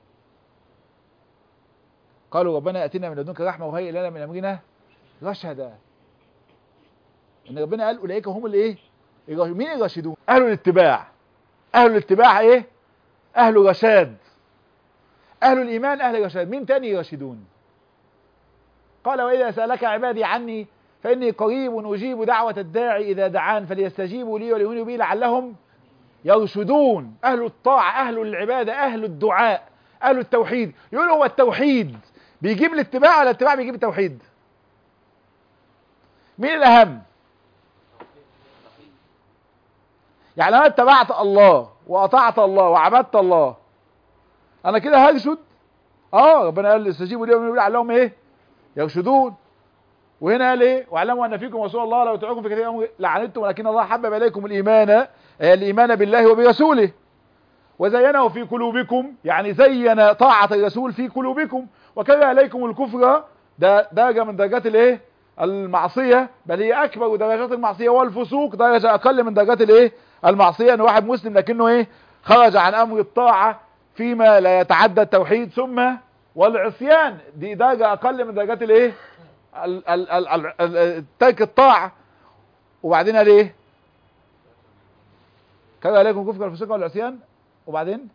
قالوا ربنا أتنا من لدنك رحمة وهيئ لنا من أمرنا رشدا إن ربنا قال أولئك هم الإيه مين الراشدون أهل الاتباع أهل الاتباع إيه أهل رشاد أهل الإيمان أهل رشاد مين تاني راشدون قال وإذا سألك عبادي عني فإني قريب أجيب دعوة الداعي إذا دعان فليستجيبوا لي وليؤمنوا بي لعلهم يرشدون أهل الطاعة أهل العبادة أهل الدعاء أهل التوحيد يقول هو التوحيد بيجيب الاتباع ولا الاتباع بيجيب التوحيد مين الأهم يعني أنا اتبعت الله وأطعت الله وعبدت الله أنا كده هرشد اه ربنا قال استجيبوا لي ويقولوا لعلهم ايه يرشدون وهنا قال ايه واعلموا ان فيكم رسول الله لو تعوكم في كثير امر لعنتم ولكن الله حبب اليكم الايمان الايمان بالله وبرسوله وزينه في قلوبكم يعني زين طاعة الرسول في قلوبكم وكره اليكم الكفر ده درجة من درجات الايه المعصية بل هي اكبر درجات المعصية والفسوق درجة اقل من درجات الايه المعصية ان واحد مسلم لكنه ايه خرج عن امر الطاعة فيما لا يتعدى التوحيد ثم والعصيان دي درجة اقل من درجات الايه ترك الطاعة وبعدين قال ايه كره عليكم كفر الفسوق والعصيان وبعدين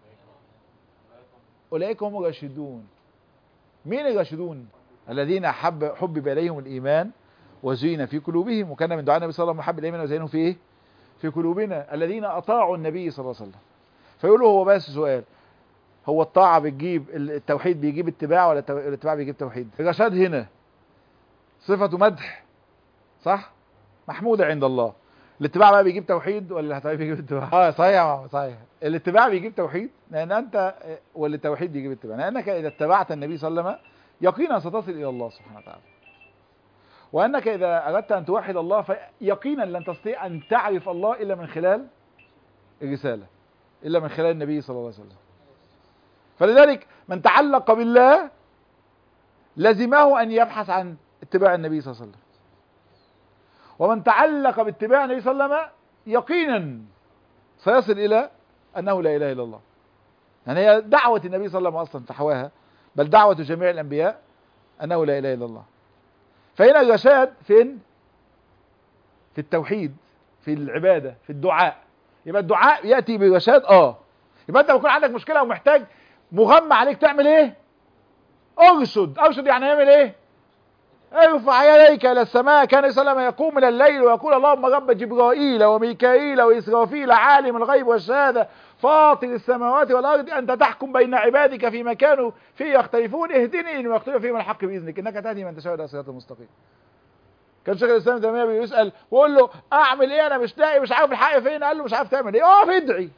اولئك هم الراشدون مين الراشدون الذين حب حبب اليهم الايمان وزين في قلوبهم وكان من دعاء النبي صلى الله عليه وسلم حب الايمان وزينه في ايه في قلوبنا الذين اطاعوا النبي صلى الله عليه وسلم فيقولوا هو بس سؤال هو الطاعة بتجيب التوحيد بيجيب اتباع ولا الاتباع بيجيب توحيد الرشاد هنا صفة مدح صح محمودة عند الله الاتباع بقى بيجيب توحيد ولا الاتباع بيجيب اتباع اه صحيح صحيح الاتباع بيجيب توحيد لان انت ولا التوحيد بيجيب اتباع لانك اذا اتبعت النبي صلى الله عليه وسلم يقينا ستصل الى الله سبحانه وتعالى وانك اذا اردت ان توحد الله فيقينا لن تستطيع ان تعرف الله الا من خلال الرسالة الا من خلال النبي صلى الله عليه وسلم فلذلك من تعلق بالله لزمه ان يبحث عن اتباع النبي صلى الله عليه وسلم ومن تعلق باتباع النبي صلى الله عليه وسلم يقينا سيصل الى انه لا اله الا الله يعني هي دعوة النبي صلى الله عليه وسلم اصلا فحواها بل دعوة جميع الانبياء انه لا اله الا الله فهنا الرشاد فين في التوحيد في العبادة في الدعاء يبقى الدعاء يأتي برشاد اه يبقى انت بيكون عندك مشكلة ومحتاج مغمى عليك تعمل ايه ارشد ارشد يعني يعمل ايه ارفع يديك الى السماء كان صلى الله عليه وسلم يقوم من الليل ويقول اللهم رب جبرائيل وميكائيل واسرافيل عالم الغيب والشهاده فاطر السماوات والارض انت تحكم بين عبادك فيما كانوا فيه يختلفون اهدني لما يختلف فيه من الحق باذنك انك تهدي من تشاء الى صراط المستقيم كان شيخ الاسلام تيميه بيسال ويقول له اعمل ايه انا مش لاقي مش عارف الحق فين قال له مش عارف تعمل ايه اقف ادعي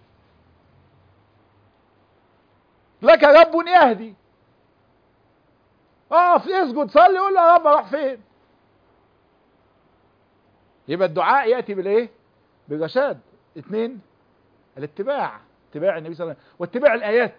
لك رب يهدي اقف اسجد صلي قول له يا رب اروح فين يبقى الدعاء ياتي بالايه بالرشاد اثنين الاتباع اتباع النبي صلى الله عليه وسلم واتباع الايات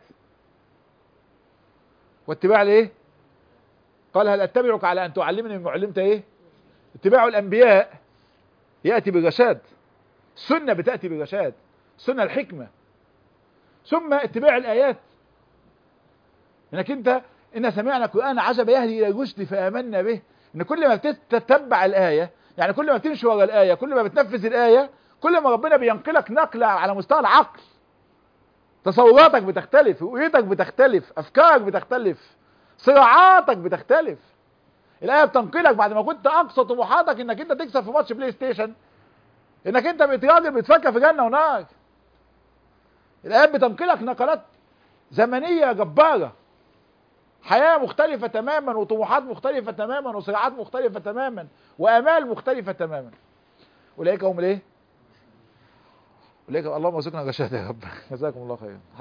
واتباع الايه قال هل اتبعك على ان تعلمني مما علمت ايه اتباع الانبياء ياتي بالرشاد السنه بتاتي بالرشاد السنه الحكمه ثم اتباع الايات انك انت ان سمعنا القران عجب يهدي الى الرشد فامنا به ان كل ما بتتبع الايه يعني كل ما بتمشي ورا الايه كل ما بتنفذ الايه كل ما ربنا بينقلك نقله على مستوى العقل تصوراتك بتختلف رؤيتك بتختلف افكارك بتختلف صراعاتك بتختلف الايه بتنقلك بعد ما كنت اقصى طموحاتك انك انت تكسب في ماتش بلاي ستيشن انك انت بقيت راجل بتفكر في جنه ونار الايات بتنقلك نقلات زمنيه جباره حياة مختلفة تماما وطموحات مختلفة تماما وصراعات مختلفة تماما وامال مختلفة تماما اولئك هم الايه اولئك اللهم ارزقنا الرشاد يا رب جزاكم الله خيرا